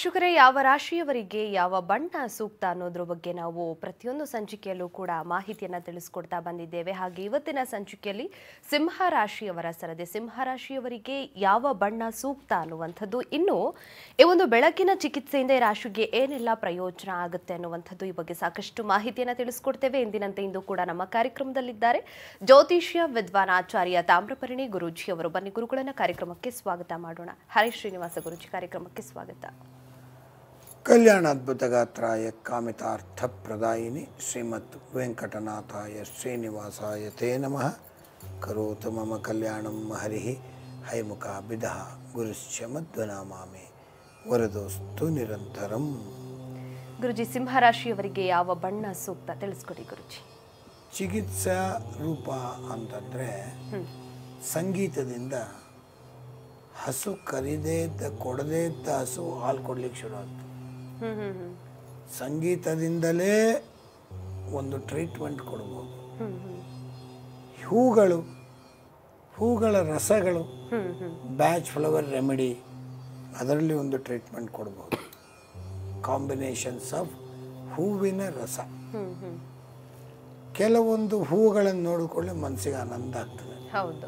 ವೀಕ್ಷಕರೇ ಯಾವ ರಾಶಿಯವರಿಗೆ ಯಾವ ಬಣ್ಣ ಸೂಕ್ತ ಅನ್ನೋದ್ರ ಬಗ್ಗೆ ನಾವು ಪ್ರತಿಯೊಂದು ಸಂಚಿಕೆಯಲ್ಲೂ ಕೂಡ ಮಾಹಿತಿಯನ್ನ ತಿಳಿಸ್ಕೊಡ್ತಾ ಬಂದಿದ್ದೇವೆ ಹಾಗೆ ಇವತ್ತಿನ ಸಂಚಿಕೆಯಲ್ಲಿ ಸಿಂಹ ರಾಶಿಯವರ ಸರದಿ ಸಿಂಹ ರಾಶಿಯವರಿಗೆ ಯಾವ ಬಣ್ಣ ಸೂಕ್ತ ಅನ್ನುವಂಥದ್ದು ಇನ್ನು ಈ ಒಂದು ಬೆಳಕಿನ ಚಿಕಿತ್ಸೆಯಿಂದ ಈ ರಾಶಿಗೆ ಏನೆಲ್ಲ ಪ್ರಯೋಜನ ಆಗುತ್ತೆ ಅನ್ನುವಂಥದ್ದು ಈ ಬಗ್ಗೆ ಸಾಕಷ್ಟು ಮಾಹಿತಿಯನ್ನ ತಿಳಿಸ್ಕೊಡ್ತೇವೆ ಎಂದಿನಂತೆ ಇಂದು ಕೂಡ ನಮ್ಮ ಕಾರ್ಯಕ್ರಮದಲ್ಲಿದ್ದಾರೆ ಜ್ಯೋತಿಷ್ಯ ವಿದ್ವಾನ್ ಆಚಾರ್ಯ ತಾಮ್ರಪರ್ಣಿ ಗುರೂಜಿ ಅವರು ಬನ್ನಿ ಗುರುಗಳನ್ನ ಕಾರ್ಯಕ್ರಮಕ್ಕೆ ಸ್ವಾಗತ ಮಾಡೋಣ ಹರಿ ಶ್ರೀನಿವಾಸ ಗುರೂಜಿ ಕಾರ್ಯಕ್ರಮಕ್ಕೆ ಸ್ವಾಗತ ಕಲ್ಯಾಣಾದ್ಭುತಗಾತ್ರಾಯ ಕಾಮಿತಾರ್ಥಪ್ರದಾಯಿನಿ ಶ್ರೀಮತ್ ವೆಂಕಟನಾಥಾಯ ಶ್ರೀನಿವಾಸಾಯ ತೇ ನಮಃ ಕರೋತು ಮಮ ಕಲ್ಯಾಣಂ ಹರಿ ಹೈಮುಖ ಬಿಧ ಗುರುಶ್ಚ ಮಧ್ವನಾಮಾಮೆ ವರದೋಸ್ತು ನಿರಂತರಂ ಗುರುಜಿ ಸಿಂಹ ರಾಶಿಯವರಿಗೆ ಯಾವ ಬಣ್ಣ ಸೂಕ್ತ ತಿಳಿಸ್ಕೊಡಿ ಗುರುಜಿ ಚಿಕಿತ್ಸಾ ರೂಪ ಅಂತಂದರೆ ಸಂಗೀತದಿಂದ ಹಸು ಕರಿದೇ ಇದ್ದ ಕೊಡದೇ ಇದ್ದ ಹಸು ಹಾಲು ಕೊಡ್ಲಿಕ್ಕೆ ಶುರು ಆಗ್ತದೆ ಹ್ಮ್ ಹ್ಮ್ ಹ್ಮ್ ಸಂಗೀತದಿಂದಲೇ ಒಂದು ಟ್ರೀಟ್ಮೆಂಟ್ ಕೊಡ್ಬೋದು ಹ್ಮ್ ಹ್ಮ್ ಹೂಗಳು ಹೂಗಳ ರಸಗಳು ಹ್ಮ್ ಹ್ಮ್ ಬ್ಯಾಚ್ ಫ್ಲವರ್ ರೆಮಿಡಿ ಅದರಲ್ಲಿ ಒಂದು ಟ್ರೀಟ್ಮೆಂಟ್ ಕೊಡ್ಬೋದು ಕಾಂಬಿನೇಷನ್ಸ್ ಆಫ್ ಹೂವಿನ ರಸ ಹ್ಮ್ ಹ್ಮ್ ಕೆಲವೊಂದು ಹೂಗಳನ್ನು ನೋಡಿಕೊಳ್ಳಿ ಮನಸ್ಸಿಗೆ ಆನಂದ ಆಗ್ತದೆ ಹೌದು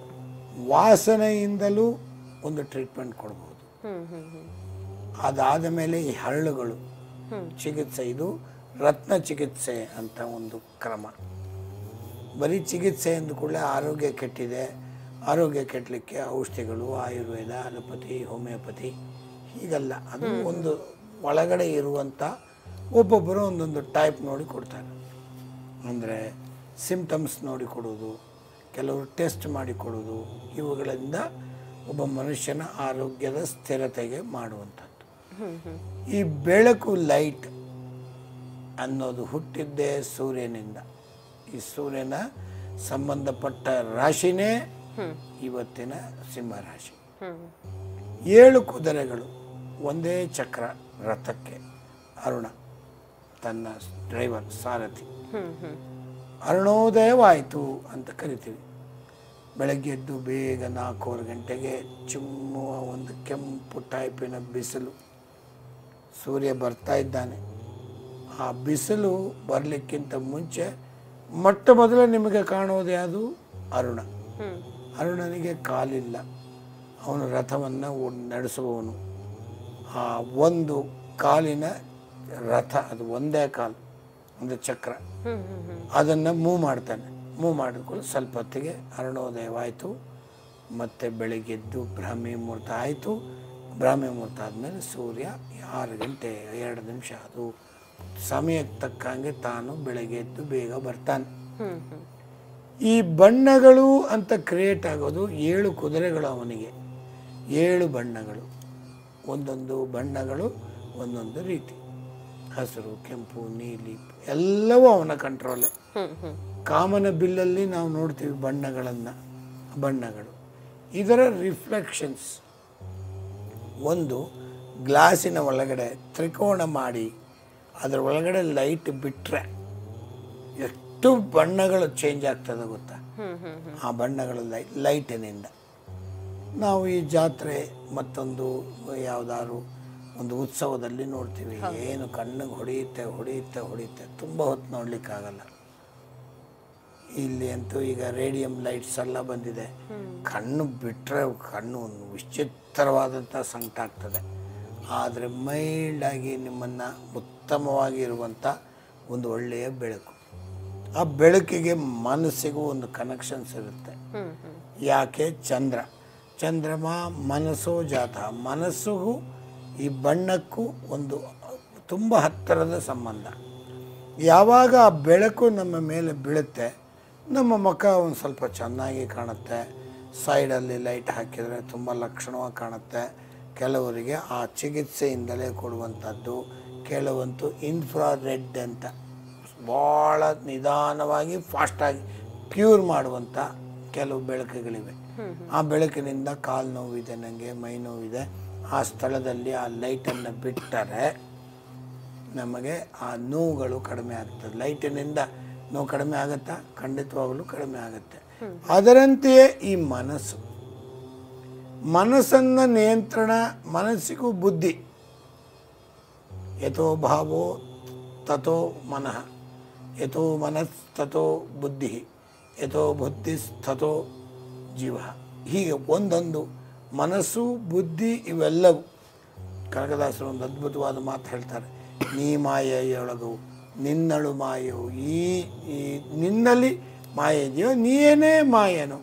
ವಾಸನೆಯಿಂದಲೂ ಒಂದು ಟ್ರೀಟ್ಮೆಂಟ್ ಕೊಡ್ಬೋದು ಹ್ಮ್ ಹ್ಮ್ ಹ್ಮ್ ಅದಾದ ಮೇಲೆ ಈ ಹರಳುಗಳು ಹ್ಮ್. ಚಿಕಿತ್ಸೆ ಇದು ರತ್ನ ಚಿಕಿತ್ಸೆ ಅಂತ ಒಂದು ಕ್ರಮ ಬರೀ ಚಿಕಿತ್ಸೆ ಅಂದ ಕೂಡಲೇ ಆರೋಗ್ಯ ಕೆಟ್ಟಿದೆ ಆರೋಗ್ಯ ಕೆಟ್ಟಲಿಕ್ಕೆ ಔಷಧಿಗಳು ಆಯುರ್ವೇದ ಅಲೋಪತಿ ಹೋಮಿಯೋಪತಿ ಹೀಗಲ್ಲ ಅದು ಒಂದು ಒಳಗಡೆ ಇರುವಂಥ ಒಬ್ಬೊಬ್ಬರು ಒಂದೊಂದು ಟೈಪ್ ನೋಡಿ ಕೊಡ್ತಾರೆ ಅಂದರೆ ಸಿಮ್ಟಮ್ಸ್ ನೋಡಿ ಕೊಡೋದು ಕೆಲವರು ಟೆಸ್ಟ್ ಮಾಡಿ ಕೊಡೋದು ಇವುಗಳಿಂದ ಒಬ್ಬ ಮನುಷ್ಯನ ಆರೋಗ್ಯದ ಸ್ಥಿರತೆಗೆ ಮಾಡುವಂಥದ್ದು ಹ್ಮ್ ಹ್ಮ್ ಈ ಬೆಳಕು ಲೈಟ್ ಅನ್ನೋದು ಹುಟ್ಟಿದ್ದೇ ಸೂರ್ಯನಿಂದ ಈ ಸೂರ್ಯನ ಸಂಬಂಧಪಟ್ಟ ರಾಶಿನೇ ಇವತ್ತಿನ ಸಿಂಹರಾಶಿ ಹ್ಮ್ ಏಳು ಕುದುರೆಗಳು ಒಂದೇ ಚಕ್ರ ರಥಕ್ಕೆ ಅರುಣ ತನ್ನ ಡ್ರೈವರ್ ಸಾರಥಿ ಹ್ಮ್ ಹ್ಮ್ ಅರುಣೋದಯವಾಯಿತು ಅಂತ ಕರಿತೀವಿ ಬೆಳಗ್ಗೆ ಎದ್ದು ಬೇಗ ನಾಲ್ಕೂವರೆ ಗಂಟೆಗೆ ಚಿಮ್ಮುವ ಒಂದು ಕೆಂಪು ಟೈಪಿನ ಬಿಸಿಲು ಸೂರ್ಯ ಬರ್ತಾ ಇದ್ದಾನೆ ಆ ಬಿಸಿಲು ಬರಲಿಕ್ಕಿಂತ ಮುಂಚೆ ಮೊಟ್ಟ ಮೊದಲು ನಿಮಗೆ ಕಾಣೋದು ಯಾವುದು ಅರುಣ ಹ್ಮ್ ಅರುಣನಿಗೆ ಕಾಲಿಲ್ಲ ಅವನು ರಥವನ್ನು ನಡೆಸುವವನು ಆ ಒಂದು ಕಾಲಿನ ರಥ ಅದು ಒಂದೇ ಕಾಲು ಒಂದು ಚಕ್ರ ಹ್ಮ್ ಹ್ಮ್ ಹ್ಮ್ ಅದನ್ನು ಮೂವ್ ಮಾಡ್ತಾನೆ ಮೂವ್ ಮಾಡಿದ್ಕೊಂಡು ಸ್ವಲ್ಪ ಹೊತ್ತಿಗೆ ಅರುಣೋದಯವಾಯಿತು ಮತ್ತು ಬೆಳಿಗ್ಗೆದ್ದು ಬ್ರಾಹ್ಮಿ ಮುಹೂರ್ತ ಆಯಿತು ಬ್ರಾಹ್ಮಿ ಮುಹೂರ್ತ ಆದಮೇಲೆ ಸೂರ್ಯ ಆರು ಗಂಟೆ ಎರಡು ನಿಮಿಷ ಅದು ಸಮಯಕ್ಕೆ ತಕ್ಕಂಗೆ ತಾನು ಬೆಳಗ್ಗೆ ಎದ್ದು ಬೇಗ ಬರ್ತಾನೆ ಹ್ಮ್ ಹ್ಮ್ ಈ ಬಣ್ಣಗಳು ಅಂತ ಕ್ರಿಯೇಟ್ ಆಗೋದು ಏಳು ಕುದುರೆಗಳು ಅವನಿಗೆ ಏಳು ಬಣ್ಣಗಳು ಒಂದೊಂದು ಬಣ್ಣಗಳು ಒಂದೊಂದು ರೀತಿ ಹಸಿರು ಕೆಂಪು ನೀಲಿ ಎಲ್ಲವೂ ಅವನ ಕಂಟ್ರೋಲೆ ಹ್ಮ್ ಹ್ಮ್ ಕಾಮನ ಬಿಲ್ಲಲ್ಲಿ ನಾವು ನೋಡ್ತೀವಿ ಬಣ್ಣಗಳನ್ನು ಬಣ್ಣಗಳು ಇದರ ರಿಫ್ಲೆಕ್ಷನ್ಸ್ ಒಂದು ಗ್ಲಾಸಿನ ಒಳಗಡೆ ತ್ರಿಕೋಣ ಮಾಡಿ ಅದರ ಒಳಗಡೆ ಲೈಟ್ ಬಿಟ್ಟರೆ ಎಷ್ಟು ಬಣ್ಣಗಳು ಚೇಂಜ್ ಆಗ್ತದೆ ಗೊತ್ತಾ ಹ್ಮ್ ಹ್ಮ್ ಹ್ಮ್ ಆ ಬಣ್ಣಗಳು ಲೈ ಲೈಟಿನಿಂದ ನಾವು ಈ ಜಾತ್ರೆ ಮತ್ತೊಂದು ಯಾವುದಾದ್ರು ಒಂದು ಉತ್ಸವದಲ್ಲಿ ನೋಡ್ತೀವಿ ಏನು ಕಣ್ಣಿಗೆ ಹೊಡೆಯುತ್ತೆ ಹೊಡೆಯುತ್ತೆ ಹೊಡೆಯುತ್ತೆ ತುಂಬ ಹೊತ್ತು ನೋಡ್ಲಿಕ್ಕಾಗಲ್ಲ ಇಲ್ಲಿ ಅಂತೂ ಈಗ ರೇಡಿಯಂ ಲೈಟ್ಸ್ ಎಲ್ಲ ಬಂದಿದೆ ಕಣ್ಣು ಬಿಟ್ಟರೆ ಕಣ್ಣು ಒಂದು ವಿಚಿತ್ರವಾದಂಥ ಸಂಕಟ ಆಗ್ತದೆ ಆದರೆ ಮೈಲ್ಡಾಗಿ ನಿಮ್ಮನ್ನು ಉತ್ತಮವಾಗಿರುವಂಥ ಒಂದು ಒಳ್ಳೆಯ ಬೆಳಕು ಆ ಬೆಳಕಿಗೆ ಮನಸ್ಸಿಗೂ ಒಂದು ಕನೆಕ್ಷನ್ಸ್ ಇರುತ್ತೆ ಹ್ಮ್ ಹ್ಮ್ ಯಾಕೆ ಚಂದ್ರ ಚಂದ್ರಮ ಮನಸ್ಸೋ ಜಾತ ಮನಸ್ಸಿಗೂ ಈ ಬಣ್ಣಕ್ಕೂ ಒಂದು ತುಂಬ ಹತ್ತಿರದ ಸಂಬಂಧ ಯಾವಾಗ ಆ ಬೆಳಕು ನಮ್ಮ ಮೇಲೆ ಬೀಳುತ್ತೆ ನಮ್ಮ ಮುಖ ಒಂದು ಸ್ವಲ್ಪ ಚೆನ್ನಾಗಿ ಕಾಣುತ್ತೆ ಸೈಡಲ್ಲಿ ಲೈಟ್ ಹಾಕಿದರೆ ತುಂಬ ಲಕ್ಷಣವಾಗಿ ಕಾಣುತ್ತೆ ಕೆಲವರಿಗೆ ಆ ಚಿಕಿತ್ಸೆಯಿಂದಲೇ ಕೊಡುವಂಥದ್ದು ಕೆಲವಂತೂ ಇನ್ಫ್ರಾರೆಡ್ ಅಂತ ಭಾಳ ನಿಧಾನವಾಗಿ ಫಾಸ್ಟಾಗಿ ಪ್ಯೂರ್ ಮಾಡುವಂಥ ಕೆಲವು ಬೆಳಕುಗಳಿವೆ ಆ ಬೆಳಕಿನಿಂದ ಕಾಲು ನೋವಿದೆ ನನಗೆ ಮೈ ನೋವಿದೆ ಆ ಸ್ಥಳದಲ್ಲಿ ಆ ಲೈಟನ್ನು ಬಿಟ್ಟರೆ ನಮಗೆ ಆ ನೋವುಗಳು ಕಡಿಮೆ ಆಗ್ತದೆ ಲೈಟಿನಿಂದ ನೋವು ಕಡಿಮೆ ಆಗುತ್ತಾ ಖಂಡಿತವಾಗಲೂ ಕಡಿಮೆ ಆಗುತ್ತೆ ಅದರಂತೆಯೇ ಈ ಮನಸ್ಸು ಮನಸ್ಸನ್ನು ನಿಯಂತ್ರಣ ಮನಸ್ಸಿಗೂ ಬುದ್ಧಿ ಯಥೋ ಭಾವೋ ತಥೋ ಮನಃ ಯಥೋ ಮನಸ್ ತಥೋ ಬುದ್ಧಿ ಯಥೋ ಬುದ್ಧಿಸ್ತಥೋ ಜೀವ ಹೀಗೆ ಒಂದೊಂದು ಮನಸ್ಸು ಬುದ್ಧಿ ಇವೆಲ್ಲವೂ ಕನಕದಾಸರು ಒಂದು ಅದ್ಭುತವಾದ ಮಾತು ಹೇಳ್ತಾರೆ ನೀ ಮಾಯೆಯೊಳಗು ನಿನ್ನಳು ಮಾಯವು ಈ ಈ ನಿನ್ನಲ್ಲಿ ಮಾಯೆ ಇದೆಯೋ ನೀನೇ ಮಾಯನು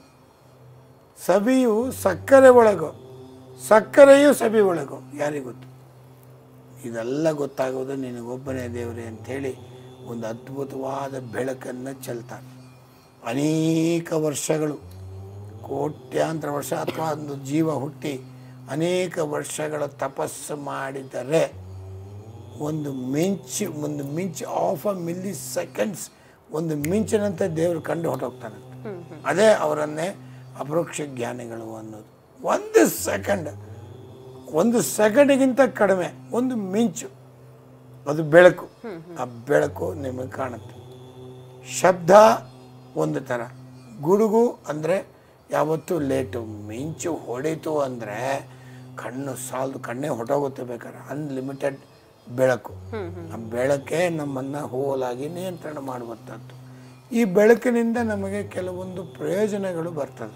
ಸಬಿಯು ಸಕ್ಕರೆ ಒಳಗೋ ಸಕ್ಕರೆಯು ಸಬಿ ಒಳಗೋ ಯಾರಿಗೂ ಗೊತ್ತು ಇದೆಲ್ಲ ಗೊತ್ತಾಗೋದು ನಿನಗೊಬ್ಬನೇ ದೇವರೇ ಅಂಥೇಳಿ ಒಂದು ಅದ್ಭುತವಾದ ಬೆಳಕನ್ನು ಚೆಲ್ತಾನೆ ಅನೇಕ ವರ್ಷಗಳು ಕೋಟ್ಯಾಂತರ ವರ್ಷ ಅಥವಾ ಒಂದು ಜೀವ ಹುಟ್ಟಿ ಅನೇಕ ವರ್ಷಗಳ ತಪಸ್ಸು ಮಾಡಿದರೆ ಒಂದು ಮಿಂಚು ಒಂದು ಮಿಂಚು ಆಫ್ ಅ ಮಿಲ್ಲಿ ಸೆಕೆಂಡ್ಸ್ ಒಂದು ಮಿಂಚಿನಂತೆ ದೇವರು ಕಂಡು ಹೊರಟೋಗ್ತಾನೆ ಅದೇ ಅವರನ್ನೇ ಅಪರೋಕ್ಷ ಜ್ಞಾನಿಗಳು ಅನ್ನೋದು ಒಂದು ಸೆಕೆಂಡ್ ಒಂದು ಸೆಕೆಂಡಿಗಿಂತ ಕಡಿಮೆ ಒಂದು ಮಿಂಚು ಅದು ಬೆಳಕು ಆ ಬೆಳಕು ನಿಮಗೆ ಕಾಣುತ್ತೆ ಶಬ್ದ ಒಂದು ಥರ ಗುಡುಗು ಅಂದರೆ ಯಾವತ್ತೂ ಲೇಟು ಮಿಂಚು ಹೊಡೀತು ಅಂದರೆ ಕಣ್ಣು ಸಾಲದು ಕಣ್ಣೇ ಹೊಟ್ಟೋಗುತ್ತೆ ಬೇಕಾದ್ರೆ ಅನ್ಲಿಮಿಟೆಡ್ ಬೆಳಕು ಆ ಬೆಳಕೇ ನಮ್ಮನ್ನು ಹೋಲಾಗಿ ನಿಯಂತ್ರಣ ಮಾಡುವಂಥದ್ದು ಈ ಬೆಳಕಿನಿಂದ ನಮಗೆ ಕೆಲವೊಂದು ಪ್ರಯೋಜನಗಳು ಬರ್ತದೆ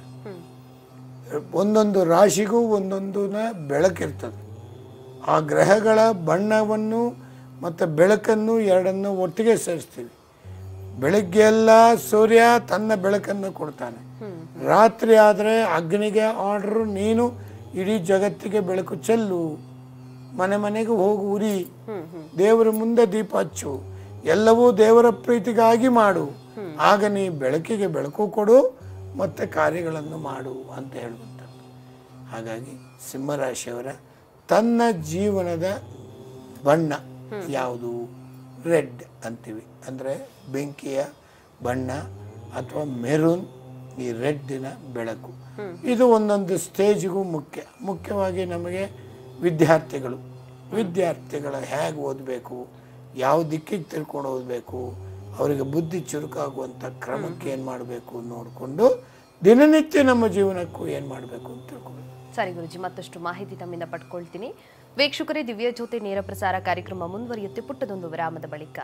ಒಂದೊಂದು ರಾಶಿಗೂ ಒಂದೊಂದು ಬೆಳಕಿರ್ತದೆ ಆ ಗ್ರಹಗಳ ಬಣ್ಣವನ್ನು ಮತ್ತು ಬೆಳಕನ್ನು ಎರಡನ್ನು ಒಟ್ಟಿಗೆ ಸೇರಿಸ್ತೀವಿ ಬೆಳಗ್ಗೆ ಎಲ್ಲ ಸೂರ್ಯ ತನ್ನ ಬೆಳಕನ್ನು ಕೊಡ್ತಾನೆ ರಾತ್ರಿ ಆದರೆ ಅಗ್ನಿಗೆ ಆರ್ಡ್ರು ನೀನು ಇಡೀ ಜಗತ್ತಿಗೆ ಬೆಳಕು ಚೆಲ್ಲು ಮನೆ ಮನೆಗೆ ಹೋಗು ಉರಿ ದೇವರ ಮುಂದೆ ದೀಪ ಹಚ್ಚು ಎಲ್ಲವೂ ದೇವರ ಪ್ರೀತಿಗಾಗಿ ಮಾಡು ಆಗ ನೀ ಬೆಳಕಿಗೆ ಬೆಳಕು ಕೊಡು ಮತ್ತು ಕಾರ್ಯಗಳನ್ನು ಮಾಡು ಅಂತ ಹೇಳುವಂಥದ್ದು ಹಾಗಾಗಿ ಸಿಂಹರಾಶಿಯವರ ತನ್ನ ಜೀವನದ ಬಣ್ಣ ಯಾವುದು ರೆಡ್ ಅಂತೀವಿ ಅಂದರೆ ಬೆಂಕಿಯ ಬಣ್ಣ ಅಥವಾ ಮೆರೂನ್ ಈ ರೆಡ್ಡಿನ ಬೆಳಕು ಇದು ಒಂದೊಂದು ಸ್ಟೇಜಿಗೂ ಮುಖ್ಯ ಮುಖ್ಯವಾಗಿ ನಮಗೆ ವಿದ್ಯಾರ್ಥಿಗಳು ವಿದ್ಯಾರ್ಥಿಗಳ ಹೇಗೆ ಓದಬೇಕು ಯಾವ ದಿಕ್ಕಿಗೆ ತಿಳ್ಕೊಂಡು ಓದಬೇಕು ಅವರಿಗೆ ಬುದ್ಧಿ ಚುರುಕಾಗುವಂಥ ಕ್ರಮಕ್ಕೆ ಏನು ಮಾಡಬೇಕು ನೋಡಿಕೊಂಡು ದಿನನಿತ್ಯ ನಮ್ಮ ಜೀವನಕ್ಕೂ ಏನು ಮಾಡಬೇಕು ಅಂತ ತಿಳ್ಕೊಬೇಕು ಸರಿ ಗುರುಜಿ ಮತ್ತಷ್ಟು ಮಾಹಿತಿ ತಮ್ಮಿಂದ ಪಡ್ಕೊಳ್ತೀನಿ ವೀಕ್ಷಕರೇ ದಿವ್ಯ ಜ್ಯೋತಿ ನೇರ ಪ್ರಸಾರ ಕಾರ್ಯಕ್ರಮ ಮುಂದುವರಿಯುತ್ತೆ ಪುಟ್ಟದೊಂದು ವಿರಾಮದ ಬಳಿಕ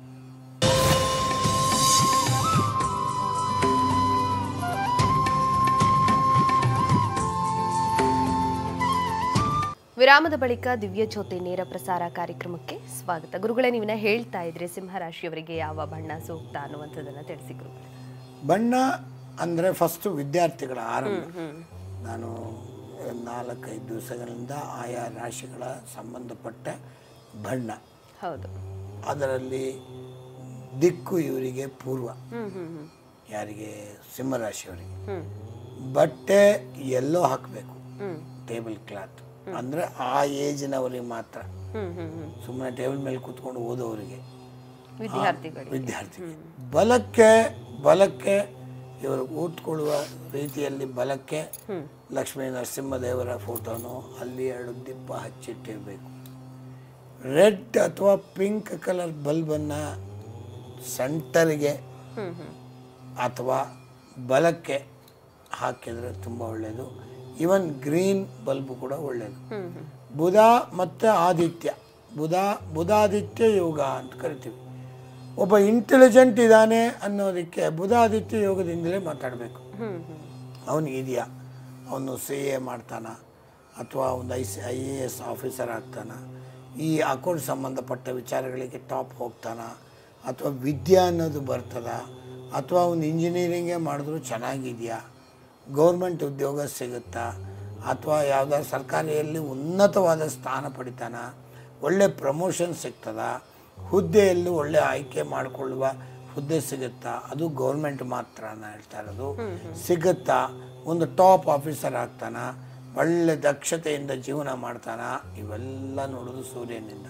ವಿರಾಮದ ಬಳಿಕ ದಿವ್ಯ ಜ್ಯೋತಿ ನೇರ ಪ್ರಸಾರ ಕಾರ್ಯಕ್ರಮಕ್ಕೆ ಸ್ವಾಗತ ಗುರುಗಳೇ ನೀವಿನ ಹೇಳ್ತಾ ಇದ್ರಿ ಸಿಂಹರಾಶಿಯವರಿಗೆ ಯಾವ ಬಣ್ಣ ಸೂಕ್ತ ಅನ್ನುವಂಥದ್ದನ್ನ ತಿಳಿಸಿ ಗುರುಗಳೇ ಬಣ್ಣ ಅಂದರೆ ಫಸ್ಟು ವಿದ್ಯಾರ್ಥಿಗಳ ಆರಂಭ ನಾನು ನಾಲ್ಕೈದು ದಿವಸಗಳಿಂದ ಆಯಾ ರಾಶಿಗಳ ಸಂಬಂಧಪಟ್ಟ ಬಣ್ಣ ಹೌದು ಅದರಲ್ಲಿ ದಿಕ್ಕು ಇವರಿಗೆ ಪೂರ್ವ ಹ್ಮ್ ಹ್ಮ್ ಹ್ಮ್ ಯಾರಿಗೆ ಸಿಂಹರಾಶಿಯವರಿಗೆ ಹ್ಮ್ ಬಟ್ಟೆ ಎಲ್ಲೋ ಹಾಕಬೇಕು ಹ್ಮ್ ಟೇಬಲ್ ಕ್ಲಾತ್ ಅಂದರೆ ಆ ಏಜಿನವರಿಗೆ ಮಾತ್ರ ಹ್ಮ್ ಹ್ಮ್ ಹ್ಮ್ ಸುಮ್ಮನೆ ಟೇಬಲ್ ಮೇಲೆ ಕೂತ್ಕೊಂಡು ಓದೋರಿಗೆ ವಿದ್ಯಾರ್ಥಿಗಳು ವಿದ್ಯಾರ್ಥಿ ಬಲಕ್ಕೆ ಬಲಕ್ಕೆ ಇವರು ಕೂತ್ಕೊಳ್ಳುವ ರೀತಿಯಲ್ಲಿ ಬಲಕ್ಕೆ ಲಕ್ಷ್ಮೀ ನರಸಿಂಹದೇವರ ಫೋಟೋನು ಅಲ್ಲಿ ಎರಡು ದಿಪ್ಪ ಹಚ್ಚಿಟ್ಟಿರಬೇಕು ರೆಡ್ ಅಥವಾ ಪಿಂಕ್ ಕಲರ್ ಬಲ್ಬನ್ನು ಸೆಂಟರ್ಗೆ ಹ್ಮ್ ಹ್ಮ್ ಅಥವಾ ಬಲಕ್ಕೆ ಹಾಕಿದರೆ ತುಂಬ ಒಳ್ಳೆಯದು ಇವನ್ ಗ್ರೀನ್ ಬಲ್ಬ್ ಕೂಡ ಒಳ್ಳೆಯದು ಹ್ಮ್ ಹ್ಮ್ ಬುಧ ಮತ್ತು ಆದಿತ್ಯ ಬುಧ ಬುಧಾದಿತ್ಯ ಯೋಗ ಅಂತ ಕರಿತೀವಿ ಒಬ್ಬ ಇಂಟೆಲಿಜೆಂಟ್ ಇದ್ದಾನೆ ಅನ್ನೋದಕ್ಕೆ ಬುಧಾದಿತ್ಯ ಯೋಗದಿಂದಲೇ ಮಾತಾಡಬೇಕು ಹ್ಮ್ ಹ್ಮ್ ಅವನಿಗಿದೆಯಾ ಅವನು ಸಿ ಎ ಮಾಡ್ತಾನ ಅಥವಾ ಒಂದು I C I A S officer ಆಗ್ತಾನ ಈ ಅಕೌಂಟ್ ಸಂಬಂಧಪಟ್ಟ ವಿಚಾರಗಳಿಗೆ ಟಾಪ್ ಹೋಗ್ತಾನ ಅಥವಾ ವಿದ್ಯೆ ಅನ್ನೋದು ಬರ್ತದ ಅಥವಾ ಒಂದು ಇಂಜಿನಿಯರಿಂಗೇ ಮಾಡಿದ್ರು ಚೆನ್ನಾಗಿದೆಯಾ ಗೌರ್ಮೆಂಟ್ ಉದ್ಯೋಗ ಸಿಗುತ್ತಾ ಅಥವಾ ಯಾವುದಾದ್ರು ಸರ್ಕಾರಿಯಲ್ಲಿ ಉನ್ನತವಾದ ಸ್ಥಾನ ಪಡಿತಾನ ಒಳ್ಳೆ ಪ್ರಮೋಷನ್ ಸಿಗ್ತದ ಹುದ್ದೆಯಲ್ಲಿ ಒಳ್ಳೆ ಆಯ್ಕೆ ಮಾಡಿಕೊಳ್ಳುವ ಹುದ್ದೆ ಸಿಗುತ್ತಾ ಅದು ಗೌರ್ಮೆಂಟ್ ಮಾತ್ರ ನಾನು ಹೇಳ್ತಾ ಇರೋದು ಸಿಗುತ್ತಾ ಒಂದು ಟಾಪ್ ಆಫೀಸರ್ ಆಗ್ತಾನ ಒಳ್ಳೆ ದಕ್ಷತೆಯಿಂದ ಜೀವನ ಮಾಡ್ತಾನ ಇವೆಲ್ಲ ನೋಡೋದು ಸೂರ್ಯನಿಂದ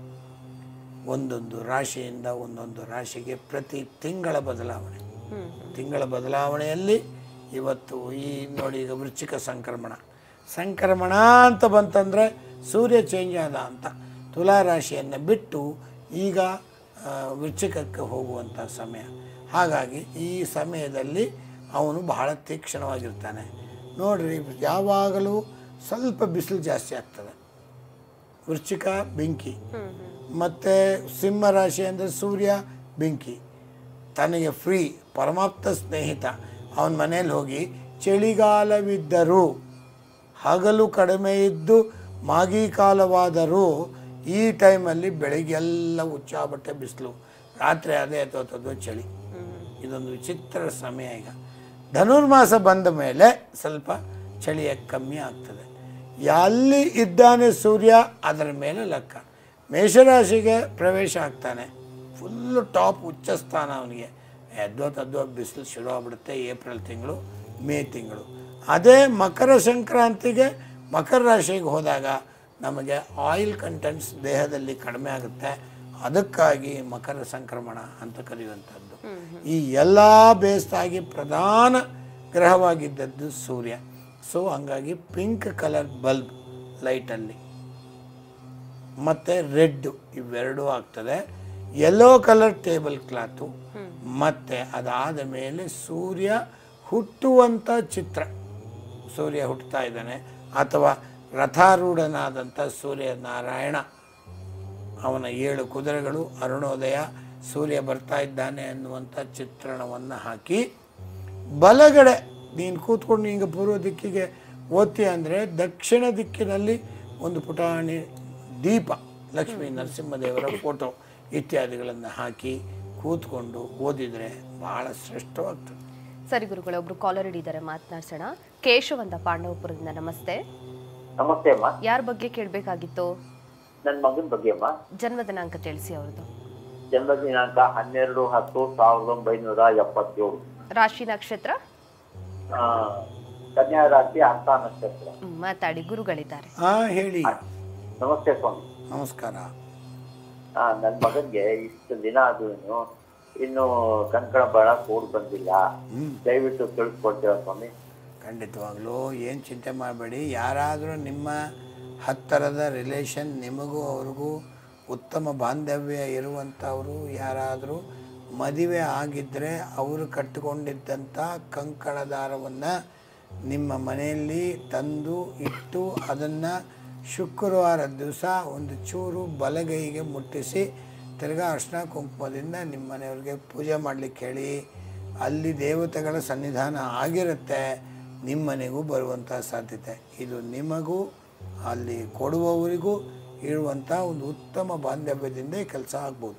ಒಂದೊಂದು ರಾಶಿಯಿಂದ ಒಂದೊಂದು ರಾಶಿಗೆ ಪ್ರತಿ ತಿಂಗಳ ಬದಲಾವಣೆ ಹ್ಮ್ ತಿಂಗಳ ಬದಲಾವಣೆಯಲ್ಲಿ ಇವತ್ತು ಈ ನೋಡಿ ಈಗ ವೃಶ್ಚಿಕ ಸಂಕ್ರಮಣ ಸಂಕ್ರಮಣ ಅಂತ ಬಂತಂದರೆ ಸೂರ್ಯ ಚೇಂಜ್ ಆದ ಅಂತ ತುಲಾ ರಾಶಿಯನ್ನು ಬಿಟ್ಟು ಈಗ ಆ, ವೃಶ್ಚಿಕಕ್ಕೆ ಹೋಗುವಂಥ ಸಮಯ ಹಾಗಾಗಿ ಈ ಸಮಯದಲ್ಲಿ ಅವನು ಬಹಳ ತೀಕ್ಷ್ಣವಾಗಿರ್ತಾನೆ ನೋಡ್ರಿ ಯಾವಾಗಲೂ ಸ್ವಲ್ಪ ಬಿಸಿಲು ಜಾಸ್ತಿ ಆಗ್ತದೆ ವೃಶ್ಚಿಕ ಬೆಂಕಿ ಹ್ಮ್ ಹ್ಮ್ ಮತ್ತು ಸಿಂಹ ರಾಶಿ ಅಂದರೆ ಸೂರ್ಯ ಬೆಂಕಿ ತನಗೆ ಫ್ರೀ ಪರಮಾಪ್ತ ಸ್ನೇಹಿತ ಅವನ ಮನೇಲಿ ಹೋಗಿ ಚಳಿಗಾಲವಿದ್ದರೂ ಹಗಲು ಕಡಿಮೆ ಇದ್ದು ಮಾಗಿ ಕಾಲವಾದರೂ ಈ ಟೈಮಲ್ಲಿ ಬೆಳಿಗ್ಗೆಲ್ಲ ಹುಚ್ಚಾಬಟ್ಟೆ ಬಿಸಿಲು ರಾತ್ರಿ ಅದೇ ತೋತದ್ದು ಚಳಿ ಇದೊಂದು ವಿಚಿತ್ರ ಸಮಯ ಈಗ ಧನುರ್ಮಾಸ ಬಂದ ಮೇಲೆ ಸ್ವಲ್ಪ ಚಳಿಯ ಕಮ್ಮಿ ಆಗ್ತದೆ ಎಲ್ಲಿ ಇದ್ದಾನೆ ಸೂರ್ಯ ಅದರ ಮೇಲೆ ಲೆಕ್ಕ ಮೇಷರಾಶಿಗೆ ಪ್ರವೇಶ ಆಗ್ತಾನೆ ಫುಲ್ಲು ಟಾಪ್ ಉಚ್ಚ ಸ್ಥಾನ ಅವನಿಗೆ ಎದ್ದೋ ತದ್ದೋ ಬಿಸಿಲು ಶುರು ಆಗ್ಬಿಡುತ್ತೆ ಏಪ್ರಿಲ್ ತಿಂಗಳು ಮೇ ತಿಂಗಳು ಅದೇ ಮಕರ ಸಂಕ್ರಾಂತಿಗೆ ಮಕರ ರಾಶಿಗೆ ಹೋದಾಗ ನಮಗೆ ಆಯಿಲ್ ಕಂಟೆಂಟ್ಸ್ ದೇಹದಲ್ಲಿ ಕಡಿಮೆ ಆಗುತ್ತೆ ಅದಕ್ಕಾಗಿ ಮಕರ ಸಂಕ್ರಮಣ ಅಂತ ಕರೆಯುವಂಥದ್ದು ಈ ಎಲ್ಲ ಬೇಸ್ತಾಗಿ ಪ್ರಧಾನ ಗ್ರಹವಾಗಿದ್ದದ್ದು ಸೂರ್ಯ ಸೊ ಹಂಗಾಗಿ ಪಿಂಕ್ ಕಲರ್ ಬಲ್ಬ್ ಲೈಟಲ್ಲಿ ಮತ್ತು ರೆಡ್ ಇವೆರಡೂ ಆಗ್ತದೆ ಯೆಲ್ಲೋ ಕಲರ್ ಟೇಬಲ್ ಕ್ಲಾತು ಮತ್ತು ಅದಾದ ಮೇಲೆ ಸೂರ್ಯ ಹುಟ್ಟುವಂಥ ಚಿತ್ರ ಸೂರ್ಯ ಹುಟ್ಟುತ್ತಾ ಇದ್ದಾನೆ ಅಥವಾ ರಥಾರೂಢನಾದಂಥ ಸೂರ್ಯನಾರಾಯಣ ಅವನ ಏಳು ಕುದುರೆಗಳು ಅರುಣೋದಯ ಸೂರ್ಯ ಬರ್ತಾ ಇದ್ದಾನೆ ಅನ್ನುವಂಥ ಚಿತ್ರಣವನ್ನು ಹಾಕಿ ಬಲಗಡೆ ನೀನು ಕೂತ್ಕೊಂಡು ಹಿಂಗೆ ಪೂರ್ವ ದಿಕ್ಕಿಗೆ ಓದ್ತಿ ಅಂದರೆ ದಕ್ಷಿಣ ದಿಕ್ಕಿನಲ್ಲಿ ಒಂದು ಪುಟಾಣಿ ದೀಪ ಲಕ್ಷ್ಮೀ ನರಸಿಂಹದೇವರ ಫೋಟೋ ಇತ್ಯಾದಿಗಳನ್ನು ಹಾಕಿ ಕೂತ್ಕೊಂಡು ಓದಿದರೆ ಬಹಳ ಶ್ರೇಷ್ಠವಾಗ್ತದೆ ಸರಿ ಗುರುಗಳೇ ಒಬ್ರು ಕಾಲರ್ ಹಿಡಿದ್ದಾರೆ ಮಾತನಾಡ್ಸೋಣ ಕೇಶವ್ ಅಂತ ಪಾಂಡವಪುರದಿಂದ ನಮಸ್ತೆ ನಮಸ್ತೆ ಅಮ್ಮ ಯಾರ ಬಗ್ಗೆ ಕೇಳಬೇಕಾಗಿತ್ತು ನನ್ನ ಮಗನ ಬಗ್ಗೆ ಅಮ್ಮ ಜನ್ಮ ದಿನಾಂಕ ತಿಳಿಸಿ ಅವ್ರದ್ದು ಜನ್ಮ ದಿನಾಂಕ ಹನ್ನೆರಡು ಹತ್ತು ಸಾವಿರದ ಒಂಬೈನೂರ ಎಪ್ಪತ್ತೇಳು ರಾಶಿ ನಕ್ಷತ್ರ ಆ, ಕನ್ಯಾ ರಾಶಿ ಅರ್ಥ ನಕ್ಷತ್ರ ಹ್ಮ್, ಮಾತಾಡಿ ಗುರುಗಳಿದ್ದಾರೆ ಹಾಂ ಹೇಳಿ ನಮಸ್ತೆ ಸ್ವಾಮಿ ನಮಸ್ಕಾರ ಆ, ನನ್ನ ಮಗನ್ಗೆ ಇಷ್ಟು ದಿನ ಆದ್ರೂ ಇನ್ನು ಕಂಕಣ ಬಳ ಕೂಡ್ ಬಂದಿಲ್ಲ ದಯವಿಟ್ಟು ತಿಳಿಸ್ಕೊಡ್ತೀರಾ ಸ್ವಾಮಿ ಖಂಡಿತವಾಗ್ಲೂ ಏನು ಚಿಂತೆ ಮಾಡಬೇಡಿ ಯಾರಾದರೂ ನಿಮ್ಮ ಹತ್ತಿರದ ರಿಲೇಷನ್ ನಿಮಗೂ ಅವ್ರಿಗೂ ಉತ್ತಮ ಬಾಂಧವ್ಯ ಇರುವಂಥವರು ಯಾರಾದರೂ ಮದುವೆ ಆಗಿದ್ದರೆ ಅವರು ಕಟ್ಟಿಕೊಂಡಿದ್ದಂಥ ಕಂಕಣ ದಾರವನ್ನು ನಿಮ್ಮ ಮನೆಯಲ್ಲಿ ತಂದು ಇಟ್ಟು ಅದನ್ನು ಶುಕ್ರವಾರ ದಿವಸ ಒಂದು ಚೂರು ಬಲಗೈಗೆ ಮುಟ್ಟಿಸಿ ತಿರ್ಗಾ ಅರ್ಶಿನ ಕುಂಕುಮದಿಂದ ನಿಮ್ಮ ಮನೆಯವ್ರಿಗೆ ಪೂಜೆ ಮಾಡಲಿಕ್ಕೆ ಹೇಳಿ ಅಲ್ಲಿ ದೇವತೆಗಳ ಸನ್ನಿಧಾನ ಆಗಿರುತ್ತೆ ನಿಮ್ಮ ಮನೆಗೂ ಬರುವಂಥ ಸಾಧ್ಯತೆ ಇದು ನಿಮಗೂ ಅಲ್ಲಿ ಕೊಡುವವರಿಗೂ ಇರುವಂಥ ಒಂದು ಉತ್ತಮ ಬಾಂಧವ್ಯದಿಂದ ಈ ಕೆಲಸ ಆಗ್ಬೋದು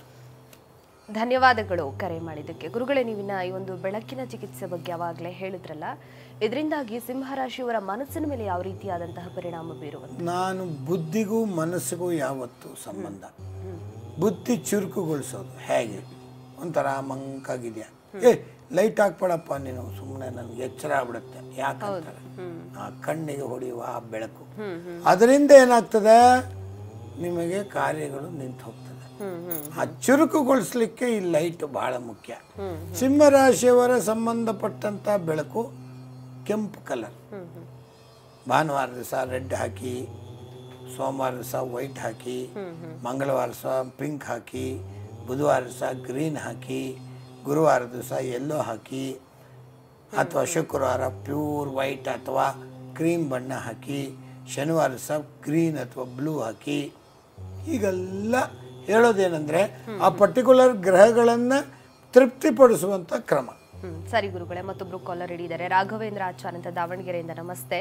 ಧನ್ಯವಾದಗಳು ಕರೆ ಮಾಡಿದ್ದಕ್ಕೆ ಗುರುಗಳೇ ನೀವಿನ ಈ ಒಂದು ಬೆಳಕಿನ ಚಿಕಿತ್ಸೆ ಬಗ್ಗೆ ಅವಾಗಲೇ ಹೇಳಿದ್ರಲ್ಲ ಇದರಿಂದಾಗಿ ಸಿಂಹರಾಶಿಯವರ ಮನಸ್ಸಿನ ಮೇಲೆ ಯಾವ ರೀತಿಯಾದಂತಹ ಪರಿಣಾಮ ಬೀರುವಂತ ನಾನು ಬುದ್ಧಿಗೂ ಮನಸ್ಸಿಗೂ ಯಾವತ್ತು ಸಂಬಂಧ ಬುದ್ಧಿ ಚುರುಕುಗೊಳಿಸೋದು ಹೇಗೆ ಒಂಥರ ಮಂಕಾಗಿದೆಯಾ ಏ ಲೈಟ್ ಹಾಕ್ಬೇಡಪ್ಪ ನೀನು ಸುಮ್ಮನೆ ನನಗೆ ಎಚ್ಚರ ಆಗ್ಬಿಡುತ್ತೆ ಯಾಕಂತಾರೆ ಆ ಕಣ್ಣಿಗೆ ಹೊಡೆಯುವ ಆ ಬೆಳಕು ಅದರಿಂದ ಏನಾಗ್ತದೆ ನಿಮಗೆ ಕಾರ್ಯಗಳು ನಿಂತು ಹೋಗ್ತದೆ ಆ ಚುರುಕುಗೊಳಿಸ್ಲಿಕ್ಕೆ ಈ ಲೈಟ್ ಬಹಳ ಮುಖ್ಯ ಸಿಂಹರಾಶಿಯವರ ಸಂಬಂಧಪಟ್ಟಂಥ ಬೆಳಕು ಕೆಂಪು ಕಲರ್ ಭಾನುವಾರ ದಿವಸ ರೆಡ್ ಹಾಕಿ ಸೋಮವಾರ ದಿವಸ ವೈಟ್ ಹಾಕಿ ಮಂಗಳವಾರ ದಿವಸ ಪಿಂಕ್ ಹಾಕಿ ಬುಧವಾರ ದಿವಸ ಗ್ರೀನ್ ಹಾಕಿ ಗುರುವಾರ ದಿವಸ ಯೆಲ್ಲೋ ಹಾಕಿ ಅಥವಾ ಶುಕ್ರವಾರ ಪ್ಯೂರ್ ವೈಟ್ ಅಥವಾ ಕ್ರೀಮ್ ಬಣ್ಣ ಹಾಕಿ ಶನಿವಾರ ದಿವಸ ಗ್ರೀನ್ ಅಥವಾ ಬ್ಲೂ ಹಾಕಿ ಹೀಗೆಲ್ಲ ಹೇಳೋದೇನೆಂದರೆ ಆ ಪರ್ಟಿಕ್ಯುಲರ್ ಗ್ರಹಗಳನ್ನು ತೃಪ್ತಿಪಡಿಸುವಂಥ ಕ್ರಮ ಹ್ಮ್ ಸರಿ ಗುರುಗಳೇ ಮತ್ತೊಬ್ರು ಕಾಲರ್ ಹಿಡಿದ್ದಾರೆ ರಾಘವೇಂದ್ರ ಆಚಾರ್ ಅಂತ ದಾವಣಗೆರೆಯಿಂದ ನಮಸ್ತೆ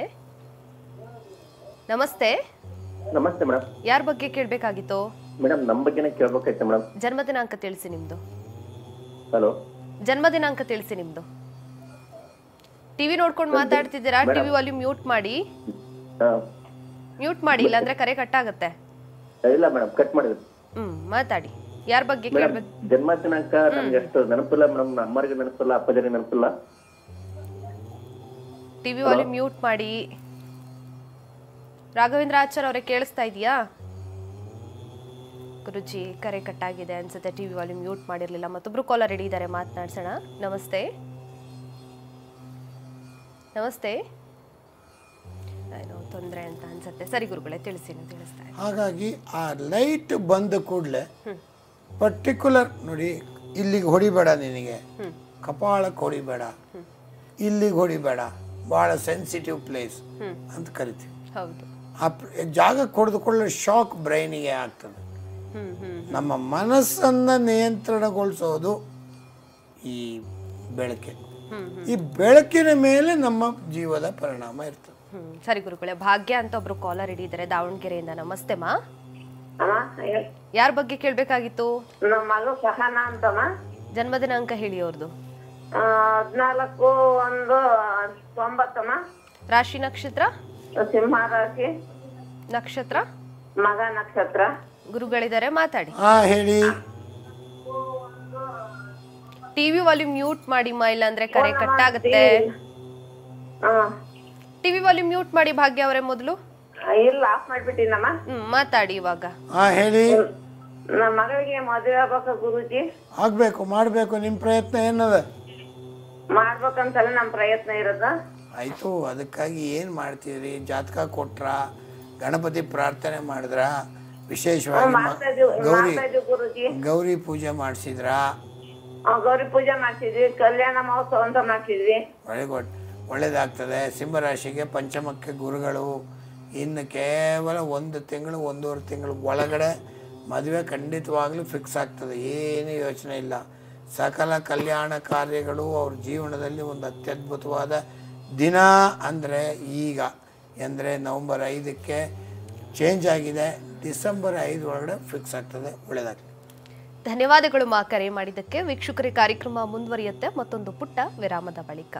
ನಮಸ್ತೆ ನಮಸ್ತೆ ಮೇಡಮ್ ಯಾರ ಬಗ್ಗೆ ಕೇಳಬೇಕಾಗಿತ್ತು ಮೇಡಮ್ ನಮ್ಮ ಬಗ್ಗೆನೇ ಕೇಳ್ಬೇಕಾಯ್ತು ಮೇಡಮ್ ಜನ್ಮ ದಿನಾಂಕ ತಿಳಿಸಿ ನಿಮ್ದು ಹಲೋ ಜನ್ಮ ದಿನಾಂಕ ತಿಳಿಸಿ ನಿಮ್ದು ಟಿವಿ ನೋಡ್ಕೊಂಡು ಮಾತಾಡ್ತಿದ್ದೀರಾ ಟಿವಿ ವಾಲ್ಯೂಮ್ ಮ್ಯೂಟ್ ಮಾಡಿ ಮ್ಯೂಟ್ ಮಾಡಿ ಇಲ್ಲಾಂದ್ರೆ ಕರೆ ಕಟ್ ಆಗುತ್ತೆ ಇಲ್ಲ ಮೇಡಮ್ ಕಟ್ ಮಾಡಿದ್ರು ಹ್ಮ್ ಮಾತಾಡಿ ಯಾರ ಬಗ್ಗೆ ಕೇಳ್ಬೇಕು ಜನ್ಮ ದಿನಾಂಕ ನಮ್ಗೆ ಅಷ್ಟು ನೆನಪಿಲ್ಲ ಮೇಡಮ್ ಅಮ್ಮರಿಗೆ ನೆನಪಿಲ್ಲ ಅಪ್ಪಜರಿಗೆ ನೆನಪಿಲ್ಲ ಟಿವಿ ವಾಲ್ಯೂಮ್ ಮ್ಯೂಟ್ ಮಾಡಿ ರಾಘವೇಂದ್ರ ಆಚಾರ್ ಅವರೇ ಕೇಳಿಸ್ತಾ ಇದೆಯಾ ಗುರುಜಿ ಕರೆ ಕಟ್ಟಾಗಿದೆ ಅನ್ಸುತ್ತೆ ಟಿವಿ ವಾಲ್ಯೂಮ್ ಮ್ಯೂಟ್ ಮಾಡಿರ್ಲಿಲ್ಲ ಮತ್ತೊಬ್ರು ಕಾಲರ್ ರೆಡಿ ಇದ್ದಾರೆ ಮಾತನಾಡ್ಸೋಣ ನಮಸ್ತೆ ನಮಸ್ತೆ ಏನೋ ತೊಂದರೆ ಅಂತ ಅನ್ಸುತ್ತೆ ಸರಿ ಗುರುಗಳೇ ತಿಳಿಸಿ ನಾನು ತಿಳಿಸ್ತಾ ಇದ್ದೀನಿ. ಹಾಗಾಗಿ ಆ ಲೈಟ್ ಬಂದ ಕೂಡಲೇ ಪರ್ಟಿಕ್ಯುಲರ್ ನೋಡಿ ಇಲ್ಲಿಗೆ ಹೊಡಿಬೇಡ ನಿನಗೆ ಕಪಾಳಕ್ಕೆ ಹೊಡಿಬೇಡ ಇಲ್ಲಿಗೆ ಹೊಡಿಬೇಡ ಭಾಳ ಸೆನ್ಸಿಟಿವ್ ಪ್ಲೇಸ್ ಅಂತ ಕರಿತೀವಿ ಹೌದು ಆ ಪ್ರ- ಜಾಗ ಕೊಡ್ದುಕೊಳ್ಳೋ ಶಾಕ್ ಬ್ರೈನಿಗೆ ಆಗ್ತದೆ ಹ್ಮ್ ಹ್ಮ್ ನಮ್ಮ ಮನಸ್ಸನ್ನು ನಿಯಂತ್ರಣಗೊಳಿಸೋದು ಈ ಬೆಳಕೆ ಹ್ಮ್ ಈ ಬೆಳಕಿನ ಮೇಲೆ ನಮ್ಮ ಜೀವದ ಪರಿಣಾಮ ಇರ್ತದೆ ಹ್ಮ್ ಸರಿ ಗುರುಗಳೇ ಭಾಗ್ಯ ಅಂತ ಒಬ್ರು ಕಾಲರ್ ಹಿಡಿದ್ದಾರೆ ದಾವಣಗೆರೆಯಿಂದ ನಮಸ್ತೆ ಮಾ ಅಮ್ಮ ಹೇಳ್- ಯಾರ ಬಗ್ಗೆ ಕೇಳ್ಬೇಕಾಗಿತ್ತು ನಮ್ಮ ಮಗಳು ಸಹನಾ ಅಂತಮ್ಮ ಜನ್ಮ ದಿನಾಂಕ ಹೇಳಿ ಅವ್ರದ್ದು ಆ, ಹದ್ನಾಲ್ಕು ಒಂದು ತೊಂಬತ್ತಮ್ಮ ರಾಶಿ ನಕ್ಷತ್ರ ಸಿಂಹ ರಾಶಿ ನಕ್ಷತ್ರ ಮಗ ನಕ್ಷತ್ರ ಗುರುಗಳಿದ್ದಾರೆ ಮಾತಾಡಿ ಹಾ ಹೇಳಿ ಟಿವಿ ವಾಲ್ಯೂಮ್ ಮ್ಯೂಟ್ ಮಾಡಿ ಮಾ ಇಲ್ಲ ಅಂದ್ರೆ ಕರೆ ಕಟ್ ಆಗುತ್ತೆ ಹಾ ಟಿವಿ ವಾಲ್ಯೂಮ್ ಮ್ಯೂಟ್ ಮಾಡಿ ಭಾಗ್ಯ ಅವರೇ ಮೊದಲು ಇಲ್ಲ ಆಫ್ ಮಾಡ್ಬಿಟ್ಟಿನಮ್ಮ ಹ್ಮ್ ಮಾತಾಡಿ ಇವಾಗ ಹಾ ಹೇಳಿ ನಮ್ಮ ಮಗಳಿಗೆ ಮದುವೆ ಆಗ್ಬೇಕು ಗುರುಜಿ ಆಗ್ಬೇಕು ಮಾಡಬೇಕು ನಿಮ್ಮ ಪ್ರಯತ್ನ ಏನದ ಮಾಡ್ಬೇಕಂತಲೇ ನಮ್ಮ ಪ್ರಯತ್ನ ಇರೋದು ಆಯಿತು ಅದಕ್ಕಾಗಿ ಏನು ಮಾಡ್ತೀರಿ ಜಾತಕ ಕೊಟ್ರ ಗಣಪತಿ ಪ್ರಾರ್ಥನೆ ಮಾಡಿದ್ರ ವಿಶೇಷವಾಗಿ ಮ- ಮಾಡ್ತಾ ಇದೀವಿ ಗೌರಿ ಮಾಡ್ತಾ ಇದೀವಿ ಗುರುಜಿ ಗೌರಿ ಪೂಜೆ ಮಾಡಿಸಿದ್ರಾ ಆ, ಗೌರಿ ಪೂಜೆ ಮಾಡ್ಸಿದ್ವಿ ಕಲ್ಯಾಣ ಮಹೋತ್ಸವ ಅಂತ ಮಾಡ್ಸಿದ್ವಿ ವೆರಿ ಗುಡ್ ಒಳ್ಳೇದಾಗ್ತದೆ ಸಿಂಹರಾಶಿಗೆ ಪಂಚಮಕ್ಕೆ ಗುರುಗಳು ಇನ್ನು ಕೇವಲ ಒಂದು ತಿಂಗಳು ಒಂದೂವರೆ ತಿಂಗಳು ಒಳಗಡೆ ಮದುವೆ ಖಂಡಿತವಾಗ್ಲೂ ಫಿಕ್ಸ್ ಆಗ್ತದೆ ಏನು ಯೋಚನೆ ಇಲ್ಲ ಸಕಲ ಕಲ್ಯಾಣ ಕಾರ್ಯಗಳು ಅವ್ರ ಜೀವನದಲ್ಲಿ ಒಂದು ಅತ್ಯದ್ಭುತವಾದ ದಿನ ಅಂದರೆ ಈಗ ಅಂದರೆ ನವಂಬರ್ ಐದಕ್ಕೆ ಚೇಂಜ್ ಆಗಿದೆ ಡಿಸೆಂಬರ್ ಐದು ಒಳಗಡೆ ಫಿಕ್ಸ್ ಆಗ್ತದೆ ಒಳ್ಳೆಯದಾಗ್ತದೆ ಧನ್ಯವಾದಗಳು ಮಾ ಕರೆ ಮಾಡಿದ್ದಕ್ಕೆ ವೀಕ್ಷಕರೇ ಕಾರ್ಯಕ್ರಮ ಮುಂದುವರಿಯುತ್ತೆ ಮತ್ತೊಂದು ಪುಟ್ಟ ವಿರಾಮದ ಬಳಿಕ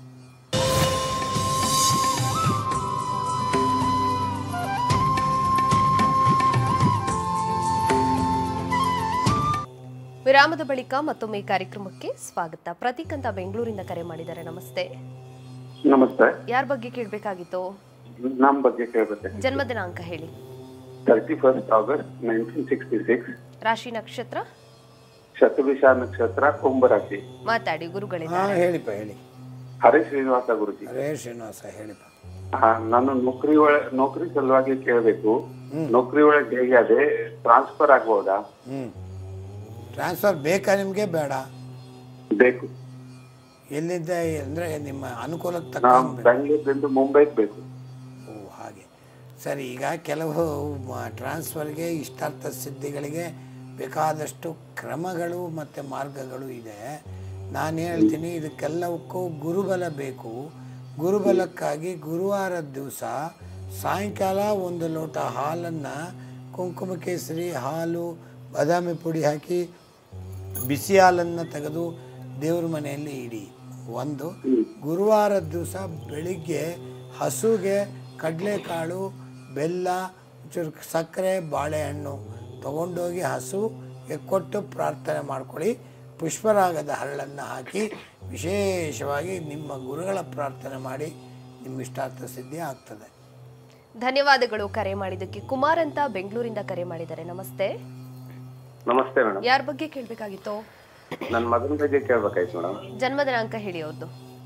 ವಿರಾಮದ ಬಳಿಕ ಮತ್ತೊಮ್ಮೆ ಈ ಕಾರ್ಯಕ್ರಮಕ್ಕೆ ಸ್ವಾಗತ ಪ್ರತೀಕ್ ಅಂತ ಬೆಂಗಳೂರಿಂದ ಕರೆ ಮಾಡಿದ್ದಾರೆ ನಮಸ್ತೆ ನಮಸ್ತೆ ಯಾರ ಬಗ್ಗೆ ಕೇಳಬೇಕಾಗಿತ್ತು ನಮ್ಮ ಬಗ್ಗೆ ಕೇಳ್ಬೇಕು ಜನ್ಮ ದಿನಾಂಕ ಹೇಳಿ thirty first August nineteen sixty six ರಾಶಿ ನಕ್ಷತ್ರ ಶತಭಿಷ ನಕ್ಷತ್ರ ಕುಂಭರಾಶಿ ಮಾತಾಡಿ ಗುರುಗಳಿಂದ ಹಾಂ ಹೇಳಿಪ್ಪ ಹೇಳಿ ಹರಿ ಶ್ರೀನಿವಾಸ ಗುರುಜಿ ಹರೇ ಶ್ರೀನಿವಾಸ ಹೇಳಿಪ್ಪ ಆ, ನಾನು ನೌಕರಿ ಒಳ ನೌಕರಿ ಸಲುವಾಗಿ ಕೇಳಬೇಕು ನೌಕರಿ ಒಳಗೆ ಹೇಗೆ ಅದೇ ಟ್ರಾನ್ಸ್ಫರ್ ಆಗ್ಬೋದಾ ಹ್ಞೂ ಟ್ರಾನ್ಸ್ಫರ್ ಬೇಕಾ ನಿಮಗೆ ಬೇಡ ಬೇಕು ಎಲ್ಲಿದ್ದ ಅಂದರೆ ನಿಮ್ಮ ಅನುಕೂಲಕ್ಕೆ ನಾವು ತಕ್ಕ ಬೆಂಗಳೂರಿಂದ ಮುಂಬೈಗೆ ಬೇಕು ಓ ಹಾಗೆ ಸರಿ ಈಗ ಕೆಲವು ಟ್ರಾನ್ಸ್ಫರ್ಗೆ ಇಷ್ಟಾರ್ಥ ಸಿದ್ಧಿಗಳಿಗೆ ಬೇಕಾದಷ್ಟು ಕ್ರಮಗಳು ಮತ್ತು ಮಾರ್ಗಗಳು ಇದೆ ನಾನು ಹೇಳ್ತೀನಿ ಇದಕ್ಕೆಲ್ಲವಕ್ಕೂ ಗುರುಬಲ ಬೇಕು ಗುರುಬಲಕ್ಕಾಗಿ ಗುರುವಾರದ ದಿವಸ ಸಾಯಂಕಾಲ ಒಂದು ಲೋಟ ಹಾಲನ್ನು ಕುಂಕುಮ ಕೇಸರಿ ಹಾಲು ಬಾದಾಮಿ ಪುಡಿ ಹಾಕಿ ಬಿಸಿ ಹಾಲನ್ನು ತೆಗೆದು ದೇವ್ರ ಮನೆಯಲ್ಲಿ ಇಡಿ ಒಂದು ಗುರುವಾರದ ದಿವಸ ಬೆಳಿಗ್ಗೆ ಹಸುಗೆ ಕಡಲೆಕಾಳು ಬೆಲ್ಲ ಚೂರು ಸಕ್ಕರೆ ಬಾಳೆಹಣ್ಣು ತಗೊಂಡೋಗಿ ಹಸುಗೆ ಕೊಟ್ಟು ಪ್ರಾರ್ಥನೆ ಮಾಡ್ಕೊಳ್ಳಿ ಪುಷ್ಪರಾಗದ ಹರಳನ್ನು ಹಾಕಿ ವಿಶೇಷವಾಗಿ ನಿಮ್ಮ ಗುರುಗಳ ಪ್ರಾರ್ಥನೆ ಮಾಡಿ ನಿಮ್ಮ ಇಷ್ಟಾರ್ಥ ಸಿದ್ಧಿ ಆಗ್ತದೆ ಧನ್ಯವಾದಗಳು ಕರೆ ಮಾಡಿದ್ದಕ್ಕೆ ಕುಮಾರ್ ಅಂತ ಬೆಂಗಳೂರಿಂದ ಕರೆ ಮಾಡಿದ್ದಾರೆ ನಮಸ್ತೆ ನಮಸ್ತೆ ಮೇಡಮ್ ಯಾರ ಬಗ್ಗೆ ಕೇಳಬೇಕಾಗಿತ್ತು ನನ್ನ ಮಗನ ಬಗ್ಗೆ ಕೇಳ್ಬೇಕಾಯ್ತು ಮೇಡಮ್ ಜನ್ಮ ದಿನಾಂಕ ಹೇಳಿ ಅವ್ರದ್ದು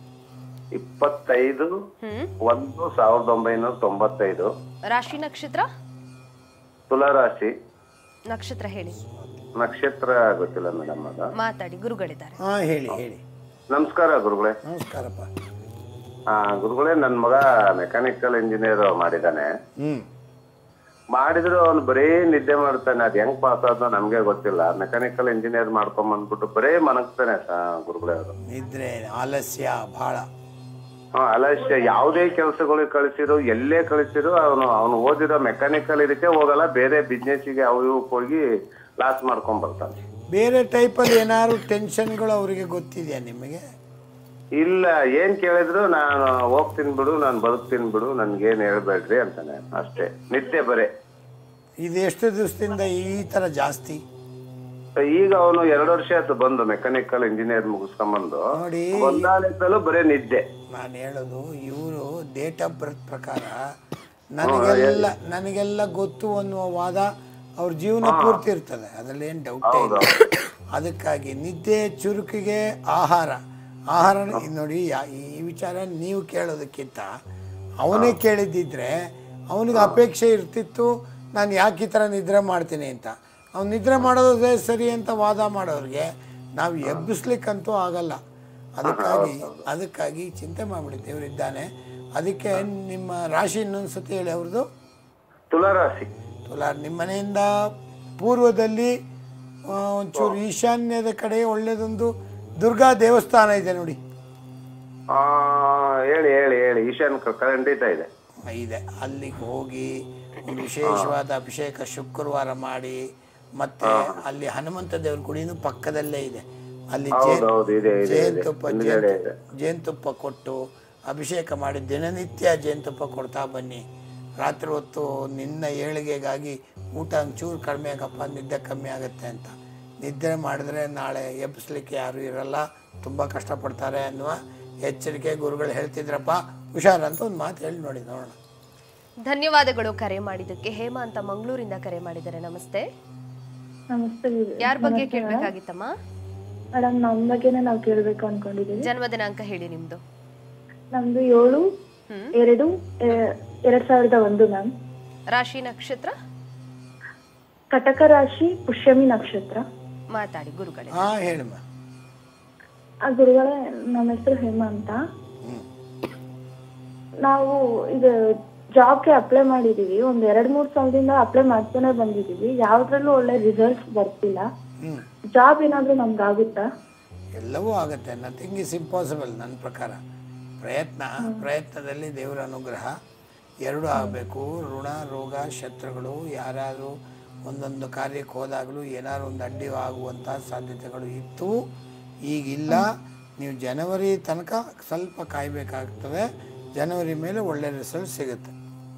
ಇಪ್ಪತ್ತೈದು ಹ್ಮ್ ಒಂದು ಸಾವಿರದ ಒಂಬೈನೂರ ತೊಂಬತ್ತೈದು ರಾಶಿ ನಕ್ಷತ್ರ ತುಲಾರಾಶಿ ನಕ್ಷತ್ರ ಹೇಳಿ ನಕ್ಷತ್ರ ಗೊತ್ತಿಲ್ಲ ಮೇಡಮ್ ಅದ ಮಾತಾಡಿ ಗುರುಗಳಿದ್ದಾರೆ ಹಾಂ ಹೇಳಿ ಹೇಳಿ ನಮಸ್ಕಾರ ಗುರುಗಳೇ ನಮಸ್ಕಾರಪ್ಪ ಆ, ಗುರುಗಳೇ ನನ್ನ ಮಗ ಮೆಕ್ಯಾನಿಕಲ್ ಇಂಜಿನಿಯರ್ ಮಾಡಿದಾನೆ ಹ್ಞೂ ಮಾಡಿದ್ರು ಅವ್ನು ಬರೀ ನಿದ್ದೆ ಮಾಡ್ತಾನೆ ಅದ್ ಹೆಂಗ್ ಪಾಸ್ ಆದ ನಮ್ಗೆ ಗೊತ್ತಿಲ್ಲ ಮೆಕ್ಯಾನಿಕಲ್ ಇಂಜಿನಿಯರ್ ಮಾಡ್ಕೊಂಡ್ ಬಂದ್ಬಿಟ್ಟು ಬರೀ ಮನಗ್ತಾನೆ ಗುರುಗಳೇ ಅವರು ನಿದ್ರೆ ಆಲಸ್ಯ ಭಾಳ ಅಲಶ್ಯ ಯಾವುದೇ ಕೆಲಸಗಳಿಗೆ ಕಳಿಸಿರು ಎಲ್ಲೇ ಕಳಿಸಿರು ಅವನು ಅವನು ಓದಿರೋ ಮೆಕ್ಯಾನಿಕಲ್ ಇದಕ್ಕೆ ಹೋಗಲ್ಲ ಬೇರೆ ಬಿಸ್ನೆಸ್ಗೆ ಅವು ಇವಕ್ಕೆ ಹೋಗಿ ಲಾಸ್ ಮಾಡ್ಕೊಂಡ್ ಬರ್ತಾನೆ ಬೇರೆ ಟೈಪಲ್ಲಿ ಏನಾದ್ರು ಟೆನ್ಷನ್ಗಳು ಅವರಿಗೆ ಗೊತ್ತಿದೆಯಾ ನಿಮಗೆ ಇಲ್ಲ ಏನ್ ಕೇಳಿದ್ರು ನಾನು ಹೋಗ್ತೀನಿ ಬಿಡು ನಾನು ಬದುಕ್ತೀನಿ ಬಿಡು ನನ್ಗೇನ್ ಹೇಳ್ಬೇಡ್ರಿ ಅಂತಾನೆ ಅಷ್ಟೇ ನಿದ್ದೆ ಬರೇ ಇದು ಎಷ್ಟು ದಿವಸದಿಂದ ಈ ಥರ ಜಾಸ್ತಿ ಈಗ ಅವನು ಎರಡು ವರ್ಷ ಆಯ್ತು ಬಂದು ಮೆಕ್ಯಾನಿಕಲ್ ಇಂಜಿನಿಯರ್ ಮುಗಿಸ್ಕೊಂಬಂದು ನೋಡಿ ಒಂದಾಲಯದಲ್ಲೂ ಬರೇ ನಿದ್ದೆ ನಾನು ಹೇಳೋದು ಇವರು ಡೇಟ್ ಆಫ್ ಬರ್ತ್ ಪ್ರಕಾರ ನನಗೆಲ್ಲ ನನಗೆಲ್ಲ ಗೊತ್ತು ಅನ್ನುವ ವಾದ ಅವ್ರ ಜೀವನ ಪೂರ್ತಿ ಇರ್ತದೆ ಅದರಲ್ಲಿ ಏನು ಡೌಟೇ ಇಲ್ಲ ಅದಕ್ಕಾಗಿ ನಿದ್ದೆ ಚುರುಕಿಗೆ ಆಹಾರ ಆಹಾರ ನೋಡಿ ಯಾ- ಈ ವಿಚಾರ ನೀವು ಕೇಳೋದಕ್ಕಿಂತ ಅವನೇ ಕೇಳಿದ್ದಿದ್ರೆ ಅವನಿಗೆ ಅಪೇಕ್ಷೆ ಇರ್ತಿತ್ತು ನಾನು ಯಾಕೆ ಈ ಥರ ನಿದ್ರೆ ಮಾಡ್ತೀನಿ ಅಂತ ಅವ್ನು ನಿದ್ರೆ ಮಾಡೋದೇ ಸರಿ ಅಂತ ವಾದ ಮಾಡೋರಿಗೆ ನಾವು ಎಬ್ಬಿಸ್ಲಿಕ್ಕಂತೂ ಆಗಲ್ಲ ಅದಕ್ಕಾಗಿ ಅದಕ್ಕಾಗಿ ಚಿಂತೆ ಮಾಡಿಬಿಡಿ ದೇವರಿದ್ದಾನೆ ಅದಕ್ಕೆ ನಿಮ್ಮ ರಾಶಿ ಇನ್ನೊಂದು ಸತಿ ಹೇಳಿ ಅವ್ರದ್ದು ತುಲಾರಾಶಿ ತುಲಾ ನಿಮ್ಮ ಮನೆಯಿಂದ ಪೂರ್ವದಲ್ಲಿ ಆ, ಒಂಚೂರು ಈಶಾನ್ಯದ ಕಡೆ ಒಳ್ಳೆಯದೊಂದು ದುರ್ಗಾ ದೇವಸ್ಥಾನ ಇದೆ ನೋಡಿ ಆ ಹೇಳಿ ಹೇಳಿ ಹೇಳಿ ಈಶಾನ್ ಕ- ಖಂಡಿತ ಇದೆ ಇದೆ ಅಲ್ಲಿಗೆ ಹೋಗಿ ಒಂದು ವಿಶೇಷವಾದ ಅಭಿಷೇಕ ಶುಕ್ರವಾರ ಮಾಡಿ ಮತ್ತೆ ಅಲ್ಲಿ ಹನುಮಂತ ದೇವ್ರ ಗುಡಿನೂ ಪಕ್ಕದಲ್ಲೇ ಇದೆ ಅಲ್ಲಿ ಜೇನ್- ಹೌದೌದು, ಇದೆ, ಇದೆ, ಇದೆ. ಜೇನುತುಪ್ಪ ಹಿಂದ್ಗಡೆ ಜೇನ್- ಇದೆ. ಜೇನುತುಪ್ಪ ಕೊಟ್ಟು ಅಭಿಷೇಕ ಮಾಡಿ ದಿನನಿತ್ಯ ಜೇನುತುಪ್ಪ ಕೊಡ್ತಾ ಬನ್ನಿ ರಾತ್ರಿ ಹೊತ್ತು ನಿನ್ನ ಏಳಿಗೆಗಾಗಿ ಊಟ ಒಂಚೂರು ಕಡಿಮೆ ಆಗಪ್ಪ ನಿದ್ದೆ ಕಮ್ಮಿ ಆಗುತ್ತೆ ಅಂತ ನಿದ್ರೆ ಮಾಡಿದ್ರೆ ನಾಳೆ ಎಬ್ಬಿಸ್ಲಿಕ್ಕೆ ಯಾರು ಇರಲ್ಲ ತುಂಬ ಕಷ್ಟಪಡ್ತಾರೆ ಅನ್ನುವ ಎಚ್ಚರಿಕೆ ಗುರುಗಳು ಹೇಳ್ತಿದ್ರಪ್ಪ ಹುಷಾರಂತ ಒಂದು ಮಾತು ಹೇಳಿ ನೋಡಿ ನೋಡೋಣ ಧನ್ಯವಾದಗಳು ಕರೆ ಮಾಡಿದ್ದಕ್ಕೆ ಹೇಮಾ ಅಂತ ಮಂಗಳೂರಿಂದ ಕರೆ ಮಾಡಿದ್ದಾರೆ ನಮಸ್ತೆ ನಮಸ್ತೆ ಯಾರ ಬಗ್ಗೆ ಕೇಳ್ಬೇಕಾಗಿತ್ತಮ್ಮ ಮೇಡಮ್ ನಮ್ ಬಗ್ಗೆನೇ ನಾವು ಕೇಳ್ಬೇಕು ಅನ್ಕೊಂಡಿದೀವಿ ಜನ್ಮ ದಿನಾಂಕ ಹೇಳಿ ನಿಮ್ದು ನಮ್ದು ಏಳು ಎರಡು ಎ- ಎರಡ್ ಸಾವಿರದ ಒಂದು ಮ್ಯಾಮ್ ರಾಶಿ ನಕ್ಷತ್ರ ಕಟಕ ರಾಶಿ ಪುಷ್ಯಮಿ ನಕ್ಷತ್ರ ಮಾತಾಡಿ ಗುರುಗಳೇ ಹಾ ಹೇಳಿಮ್ಮ ಆ ಗುರುಗಳೇ ನಮ್ಮ ಹೆಸರು ಹೇಮಾ ಅಂತ ನಾವು ಇದು ಜಾಬ್ಗೆ ಅಪ್ಲೈ ಮಾಡಿದೀವಿ ಒಂದ್ ಎರಡ್ ಮೂರ್ ಸಾವಿರದಿಂದ ಅಪ್ಲೈ ಮಾಡ್ತಾನೆ ಬಂದಿದೀವಿ ಯಾವ್ದ್ರಲ್ಲೂ ಒಳ್ಳೆ ರಿಸಲ್ಟ್ಸ್ ಬರ್ತಿಲ್ಲ ಹ್ಮ್ ಜಾಬ್ ಏನಾದ್ರೂ ನಮ್ಗೆ ಆಗುತ್ತಾ ಎಲ್ಲವೂ ಆಗುತ್ತೆ ನಥಿಂಗ್ ಇಸ್ ಇಂಪಾಸಿಬಲ್ ನನ್ನ ಪ್ರಕಾರ ಪ್ರಯತ್ನ ಪ್ರಯತ್ನದಲ್ಲಿ ದೇವರ ಅನುಗ್ರಹ ಎರಡೂ ಆಗಬೇಕು ಋಣ ರೋಗ ಶತ್ರುಗಳು ಯಾರಾದರೂ ಒಂದೊಂದು ಕಾರ್ಯಕ್ಕೆ ಹೋದಾಗಲೂ ಏನಾದ್ರು ಒಂದು ಅಡ್ಡಿ ಆಗುವಂಥ ಸಾಧ್ಯತೆಗಳು ಇತ್ತು ಈಗಿಲ್ಲ ನೀವು ಜನವರಿ ತನಕ ಸ್ವಲ್ಪ ಕಾಯಬೇಕಾಗ್ತದೆ ಜನವರಿ ಮೇಲೆ ಒಳ್ಳೆ ರಿಸಲ್ಟ್ ಸಿಗುತ್ತೆ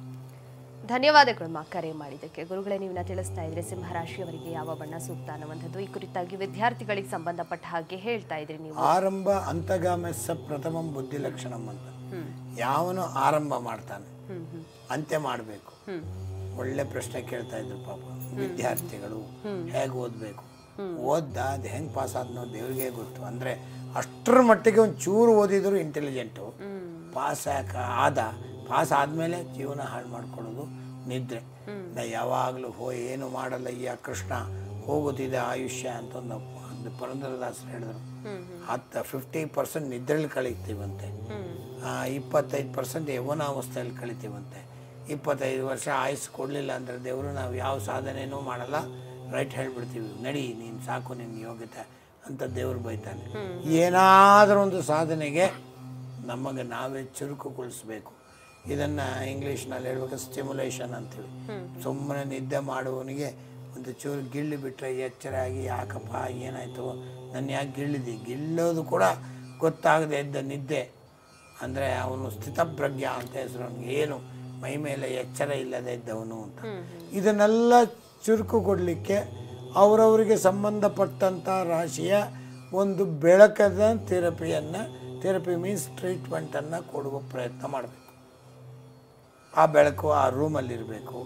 ಧನ್ಯವಾದಗಳು ಕರೆ ಮಾಡಿದ್ದಕ್ಕೆ ಗುರುಗಳೇ ನೀವನ್ನ ತಿಳಿಸ್ತಾ ಇದ್ರೆ ಸಿಂಹರಾಶಿಯವರಿಗೆ ಯಾವ ಬಣ್ಣ ಸೂಕ್ತ ಅನ್ನುವಂಥದ್ದು ಈ ಕುರಿತಾಗಿ ವಿದ್ಯಾರ್ಥಿಗಳಿಗೆ ಸಂಬಂಧಪಟ್ಟ ಹಾಗೆ ಹೇಳ್ತಾ ಇದ್ರಿ ನೀವು ಆರಂಭ ಅಂತಗಾಮೆಸ್ಸ ಪ್ರಥಮಂ ಬುದ್ಧಿ ಲಕ್ಷಣಂ ಅಂತ ಯಾವನು ಆರಂಭ ಮಾಡ್ತಾನೆ ಅಂತ್ಯ ಮಾಡಬೇಕು ಒಳ್ಳೆ ಪ್ರಶ್ನೆ ಕೇಳ್ತಾ ಇದ್ರು ಪಾಪ ವಿದ್ಯಾರ್ಥಿಗಳು ಹೇಗೆ ಓದಬೇಕು ಓದ್ದ ಅದು ಹೆಂಗೆ ಪಾಸ್ ಆದ್ನೋ ದೇವ್ರಿಗೆ ಗೊತ್ತು ಅಂದರೆ ಅಷ್ಟರ ಮಟ್ಟಿಗೆ ಒಂದು ಚೂರು ಓದಿದ್ರು ಇಂಟೆಲಿಜೆಂಟು ಪಾಸ್ ಯಾಕೆ ಆದ ಪಾಸ್ ಆದಮೇಲೆ ಜೀವನ ಹಾಳು ಮಾಡ್ಕೊಳ್ಳೋದು ನಿದ್ರೆ ನಾ ಯಾವಾಗಲೂ ಹೋ ಏನು ಮಾಡಲ್ಲ ಈ ಕೃಷ್ಣ ಹೋಗುತ್ತಿದೆ ಆಯುಷ್ಯ ಅಂತ ಒಂದು ಒಂದು ಪುರಂದರದಾಸರು ಹೇಳಿದ್ರು ಹತ್ತು ಫಿಫ್ಟಿ ಪರ್ಸೆಂಟ್ ನಿದ್ರೆಯಲ್ಲಿ ಕಳೀತೀವಂತೆ ಇಪ್ಪತ್ತೈದು ಪರ್ಸೆಂಟ್ ಯೌವನಾವಸ್ಥೆಯಲ್ಲಿ ಕಳಿತೀವಂತೆ ಇಪ್ಪತ್ತೈದು ವರ್ಷ ಆಯುಸ್ ಕೊಡಲಿಲ್ಲ ಅಂದರೆ ದೇವರು ನಾವು ಯಾವ ಸಾಧನೆನೂ ಮಾಡಲ್ಲ ರೈಟ್ ಹೇಳ್ಬಿಡ್ತೀವಿ ನಡಿ ನೀನು ಸಾಕು ನಿನ್ನ ಯೋಗ್ಯತೆ ಅಂತ ದೇವ್ರು ಬೈತಾನೆ ಏನಾದರೂ ಒಂದು ಸಾಧನೆಗೆ ನಮಗೆ ನಾವೇ ಚುರುಕುಗೊಳಿಸ್ಬೇಕು ಇದನ್ನು ಇಂಗ್ಲೀಷ್ನಲ್ಲಿ ಹೇಳ್ಬೇಕು ಸ್ಟಿಮ್ಯುಲೇಷನ್ ಅಂತೇಳಿ ಸುಮ್ಮನೆ ನಿದ್ದೆ ಮಾಡುವವನಿಗೆ ಒಂದು ಚೂರು ಗಿಳ್ಳಿ ಬಿಟ್ಟರೆ ಎಚ್ಚರ ಆಗಿ ಯಾಕಪ್ಪ ಏನಾಯಿತು ನಾನು ಯಾಕೆ ಗಿಳ್ಳಿದೆ ಗಿಳ್ಳೋದು ಕೂಡ ಗೊತ್ತಾಗದೆ ಇದ್ದ ನಿದ್ದೆ ಅಂದರೆ ಅವನು ಸ್ಥಿತಪ್ರಜ್ಞ ಅಂತ ಹೆಸರು ಅವನಿಗೆ ಏನು ಮೈ ಮೇಲೆ ಎಚ್ಚರ ಇಲ್ಲದೆ ಇದ್ದವನು ಅಂತ ಇದನ್ನೆಲ್ಲ ಚುರುಕು ಕೊಡಲಿಕ್ಕೆ ಅವರವರಿಗೆ ಸಂಬಂಧಪಟ್ಟಂಥ ರಾಶಿಯ ಒಂದು ಬೆಳಕದ ಥೆರಪಿಯನ್ನು ಥೆರಪಿ ಮೀನ್ಸ್ ಟ್ರೀಟ್ಮೆಂಟನ್ನು ಕೊಡುವ ಪ್ರಯತ್ನ ಮಾಡಬೇಕು ಆ ಬೆಳಕು ಆ ರೂಮಲ್ಲಿರಬೇಕು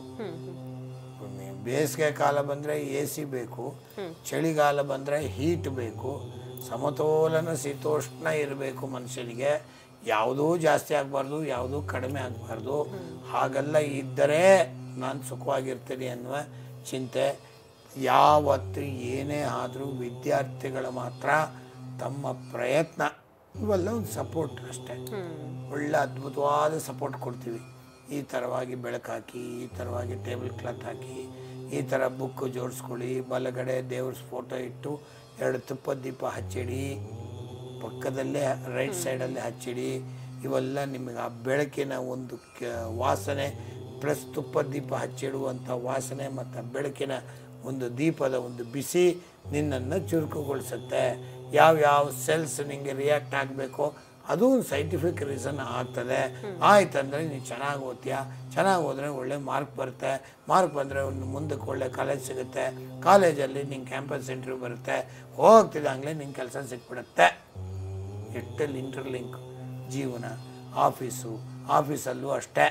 ಬೇಸಿಗೆ ಕಾಲ ಬಂದರೆ ಎ ಸಿ ಬೇಕು ಚಳಿಗಾಲ ಬಂದರೆ ಹೀಟ್ ಬೇಕು ಸಮತೋಲನ ಶೀತೋಷ್ಣ ಇರಬೇಕು ಮನುಷ್ಯನಿಗೆ ಯಾವುದೂ ಜಾಸ್ತಿ ಆಗಬಾರ್ದು ಯಾವುದೂ ಕಡಿಮೆ ಆಗಬಾರ್ದು ಹಾಗೆಲ್ಲ ಇದ್ದರೆ ನಾನು ಸುಖವಾಗಿರ್ತೀನಿ ಅನ್ನುವ ಚಿಂತೆ ಯಾವತ್ತು ಏನೇ ಆದರೂ ವಿದ್ಯಾರ್ಥಿಗಳ ಮಾತ್ರ ತಮ್ಮ ಪ್ರಯತ್ನ ಇವೆಲ್ಲ ಒಂದು ಸಪೋರ್ಟ್ ಅಷ್ಟೇ ಒಳ್ಳೆ ಅದ್ಭುತವಾದ ಸಪೋರ್ಟ್ ಕೊಡ್ತೀವಿ ಈ ಥರವಾಗಿ ಬೆಳಕಾಕಿ ಈ ಥರವಾಗಿ ಟೇಬಲ್ ಕ್ಲಾತ್ ಹಾಕಿ ಈ ಥರ ಬುಕ್ ಜೋಡಿಸ್ಕೊಳ್ಳಿ ಬಲಗಡೆ ದೇವ್ರ ಫೋಟೋ ಇಟ್ಟು ಎರಡು ತುಪ್ಪದ ದೀಪ ಹಚ್ಚಿಡಿ ಪಕ್ಕದಲ್ಲೇ ರೈಟ್ ಸೈಡಲ್ಲೇ ಹಚ್ಚಿಡಿ ಇವೆಲ್ಲ ನಿಮಗೆ ಆ ಬೆಳಕಿನ ಒಂದು ಕ ವಾಸನೆ ಪ್ಲಸ್ ತುಪ್ಪದ ದೀಪ ಹಚ್ಚಿಡುವಂಥ ವಾಸನೆ ಮತ್ತು ಆ ಬೆಳಕಿನ ಒಂದು ದೀಪದ ಒಂದು ಬಿಸಿ ನಿನ್ನನ್ನು ಚುರುಕುಗೊಳಿಸುತ್ತೆ ಯಾವ ಯಾವ ಸೆಲ್ಸ್ ನಿಮಗೆ ರಿಯಾಕ್ಟ್ ಆಗಬೇಕೋ ಅದು ಒಂದು ಸೈಂಟಿಫಿಕ್ ರೀಸನ್ ಆಗ್ತದೆ ಆಯ್ತಂದರೆ ನೀನು ಚೆನ್ನಾಗಿ ಓದ್ತೀಯ ಚೆನ್ನಾಗಿ ಹೋದರೆ ಒಳ್ಳೆ ಮಾರ್ಕ್ ಬರುತ್ತೆ ಮಾರ್ಕ್ ಬಂದರೆ ಒಂದು ಮುಂದಕ್ಕೆ ಒಳ್ಳೆ ಕಾಲೇಜ್ ಸಿಗುತ್ತೆ ಕಾಲೇಜಲ್ಲಿ ನಿಂಗೆ ಕ್ಯಾಂಪಸ್ ಇಂಟರ್ವ್ಯೂ ಬರುತ್ತೆ ಹೋಗ್ತಿದ್ದಂಗೆ ನಿಂಗೆ ಕೆಲಸ ಸಿಕ್ಬಿಡುತ್ತೆ ಎಟ್ಟಲ್ಲಿ ಇಂಟರ್ಲಿಂಕ್ ಜೀವನ ಆಫೀಸು ಆಫೀಸಲ್ಲೂ ಅಷ್ಟೇ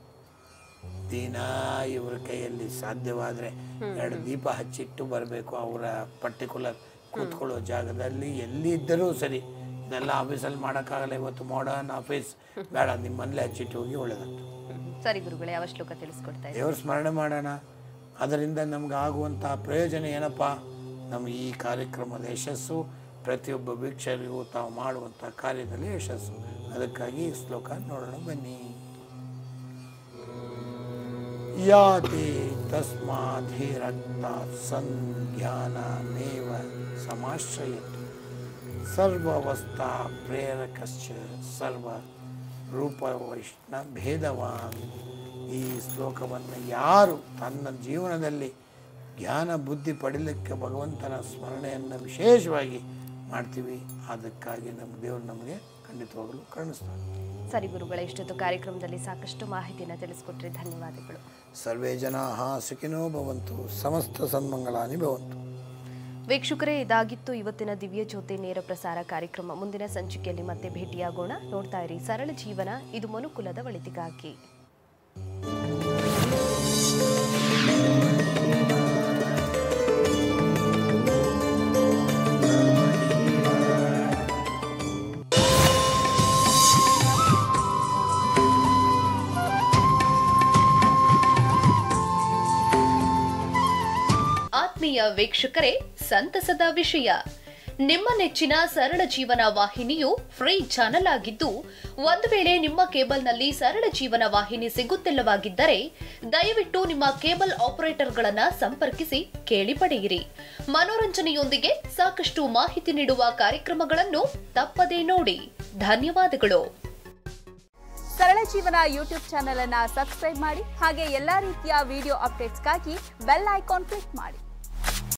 ದಿನ ಇವ್ರ ಕೈಯಲ್ಲಿ ಸಾಧ್ಯವಾದರೆ ಎರಡು ದೀಪ ಹಚ್ಚಿಟ್ಟು ಬರಬೇಕು ಅವರ ಪರ್ಟಿಕ್ಯುಲರ್ ಕೂತ್ಕೊಳ್ಳೋ ಜಾಗದಲ್ಲಿ ಎಲ್ಲಿ ಇದ್ದರೂ ಸರಿ ಇದೆಲ್ಲ ಆಫೀಸಲ್ಲಿ ಮಾಡೋಕ್ಕಾಗಲ್ಲ ಇವತ್ತು ಮಾಡರ್ನ್ ಆಫೀಸ್ ಬೇಡ ನಿಮ್ಮ ಮನೇಲೆ ಹಚ್ಚಿಟ್ಟು ಹೋಗಿ ಒಳ್ಳೆದಾಗ್ತದೆ ಸರಿ ಗುರುಗಳೇ ಯಾವ ಶ್ಲೋಕ ತಿಳಿಸ್ಕೊಡ್ತಾ ಇದ್ದೀರಿ ದೇವ್ರ ಸ್ಮರಣೆ ಮಾಡೋಣ ಅದರಿಂದ ನಮ್ಗೆ ಆಗುವಂಥ ಪ್ರಯೋಜನ ಏನಪ್ಪ ನಮ್ಮ ಈ ಕಾರ್ಯಕ್ರಮದ ಯಶಸ್ಸು ಪ್ರತಿಯೊಬ್ಬ ವೀಕ್ಷಕರಿಗೂ ತಾವು ಮಾಡುವಂಥ ಕಾರ್ಯದಲ್ಲಿ ಯಶಸ್ಸು ಅದಕ್ಕಾಗಿ ಈ ಶ್ಲೋಕ ನೋಡೋಣ ಬನ್ನಿ ಯಾತಿ ತಸ್ಮಾಧಿರಕ್ತಾತ್ ಸಂಜ್ಞಾನಮೇವ ಸಮಾಶ್ರಯತ್ ಸರ್ವವಸ್ಥಾ ಪ್ರೇರಕಶ್ಚ ಸರ್ವ ರೂಪ ವೈಷ್ಣ ಭೇದವಾನ್ ಈ ಶ್ಲೋಕವನ್ನು ಯಾರು ತನ್ನ ಜೀವನದಲ್ಲಿ ಜ್ಞಾನ ಬುದ್ಧಿ ಪಡೀಲಿಕ್ಕೆ ಭಗವಂತನ ಸ್ಮರಣೆಯನ್ನು ವಿಶೇಷವಾಗಿ ಮಾಡ್ತೀವಿ ಅದಕ್ಕಾಗಿ ನಮ್ಮ ದೇವರು ನಮಗೆ ಖಂಡಿತವಾಗಲೂ ಕರುಣಿಸ್ತಾರೆ ಸರಿ ಗುರುಗಳೇ ಇಷ್ಟೊತ್ತು ಕಾರ್ಯಕ್ರಮದಲ್ಲಿ ಸಾಕಷ್ಟು ಮಾಹಿತಿನ ತಿಳಿಸ್ಕೊಟ್ರಿ ಧನ್ಯವಾದಗಳು ಸರ್ವೇ ಜನಾ ಸುಖಿನೋ ಭವಂತು ಸಮಸ್ತ ಸನ್ಮಂಗಳಾನಿ ಭವಂತು ವೀಕ್ಷಕರೇ ಇದಾಗಿತ್ತು ಇವತ್ತಿನ ದಿವ್ಯ ಜ್ಯೋತಿ ನೇರ ಪ್ರಸಾರ ಕಾರ್ಯಕ್ರಮ ಮುಂದಿನ ಸಂಚಿಕೆಯಲ್ಲಿ ಮತ್ತೆ ಭೇಟಿಯಾಗೋಣ ನೋಡ್ತಾ ಇರಿ ಸರಳ ಜೀವನ ಇದು ಮನುಕುಲದ ಒಳಿತಿಗಾಗಿ ಆತ್ಮೀಯ ವೀಕ್ಷಕರೇ ಸಂತಸದ ವಿಷಯ ನಿಮ್ಮ ನೆಚ್ಚಿನ ಸರಳ ಜೀವನ ವಾಹಿನಿಯು ಫ್ರೀ ಚಾನೆಲ್ ಆಗಿದ್ದು ಒಂದು ವೇಳೆ ನಿಮ್ಮ ಕೇಬಲ್ನಲ್ಲಿ ಸರಳ ಜೀವನ ವಾಹಿನಿ ಸಿಗುತ್ತಿಲ್ಲವಾಗಿದ್ದರೆ ದಯವಿಟ್ಟು ನಿಮ್ಮ ಕೇಬಲ್ ಆಪರೇಟರ್ಗಳನ್ನ ಸಂಪರ್ಕಿಸಿ ಕೇಳಿ ಪಡೆಯಿರಿ ಮನೋರಂಜನೆಯೊಂದಿಗೆ ಸಾಕಷ್ಟು ಮಾಹಿತಿ ನೀಡುವ ಕಾರ್ಯಕ್ರಮಗಳನ್ನು ತಪ್ಪದೇ ನೋಡಿ ಧನ್ಯವಾದಗಳು ಸರಳ ಜೀವನ ಯೂಟ್ಯೂಬ್ ಚಾನೆಲ್ ಅನ್ನ ಸಬ್ಸ್ಕ್ರೈಬ್ ಮಾಡಿ ಹಾಗೆ ಎಲ್ಲಾ ರೀತಿಯ ವಿಡಿಯೋ ಅಪ್ಡೇಟ್ಸ್ಗಾಗಿ ಬೆಲ್ ಐಕಾನ್ ಕ್ಲಿಕ್ ಮಾಡಿ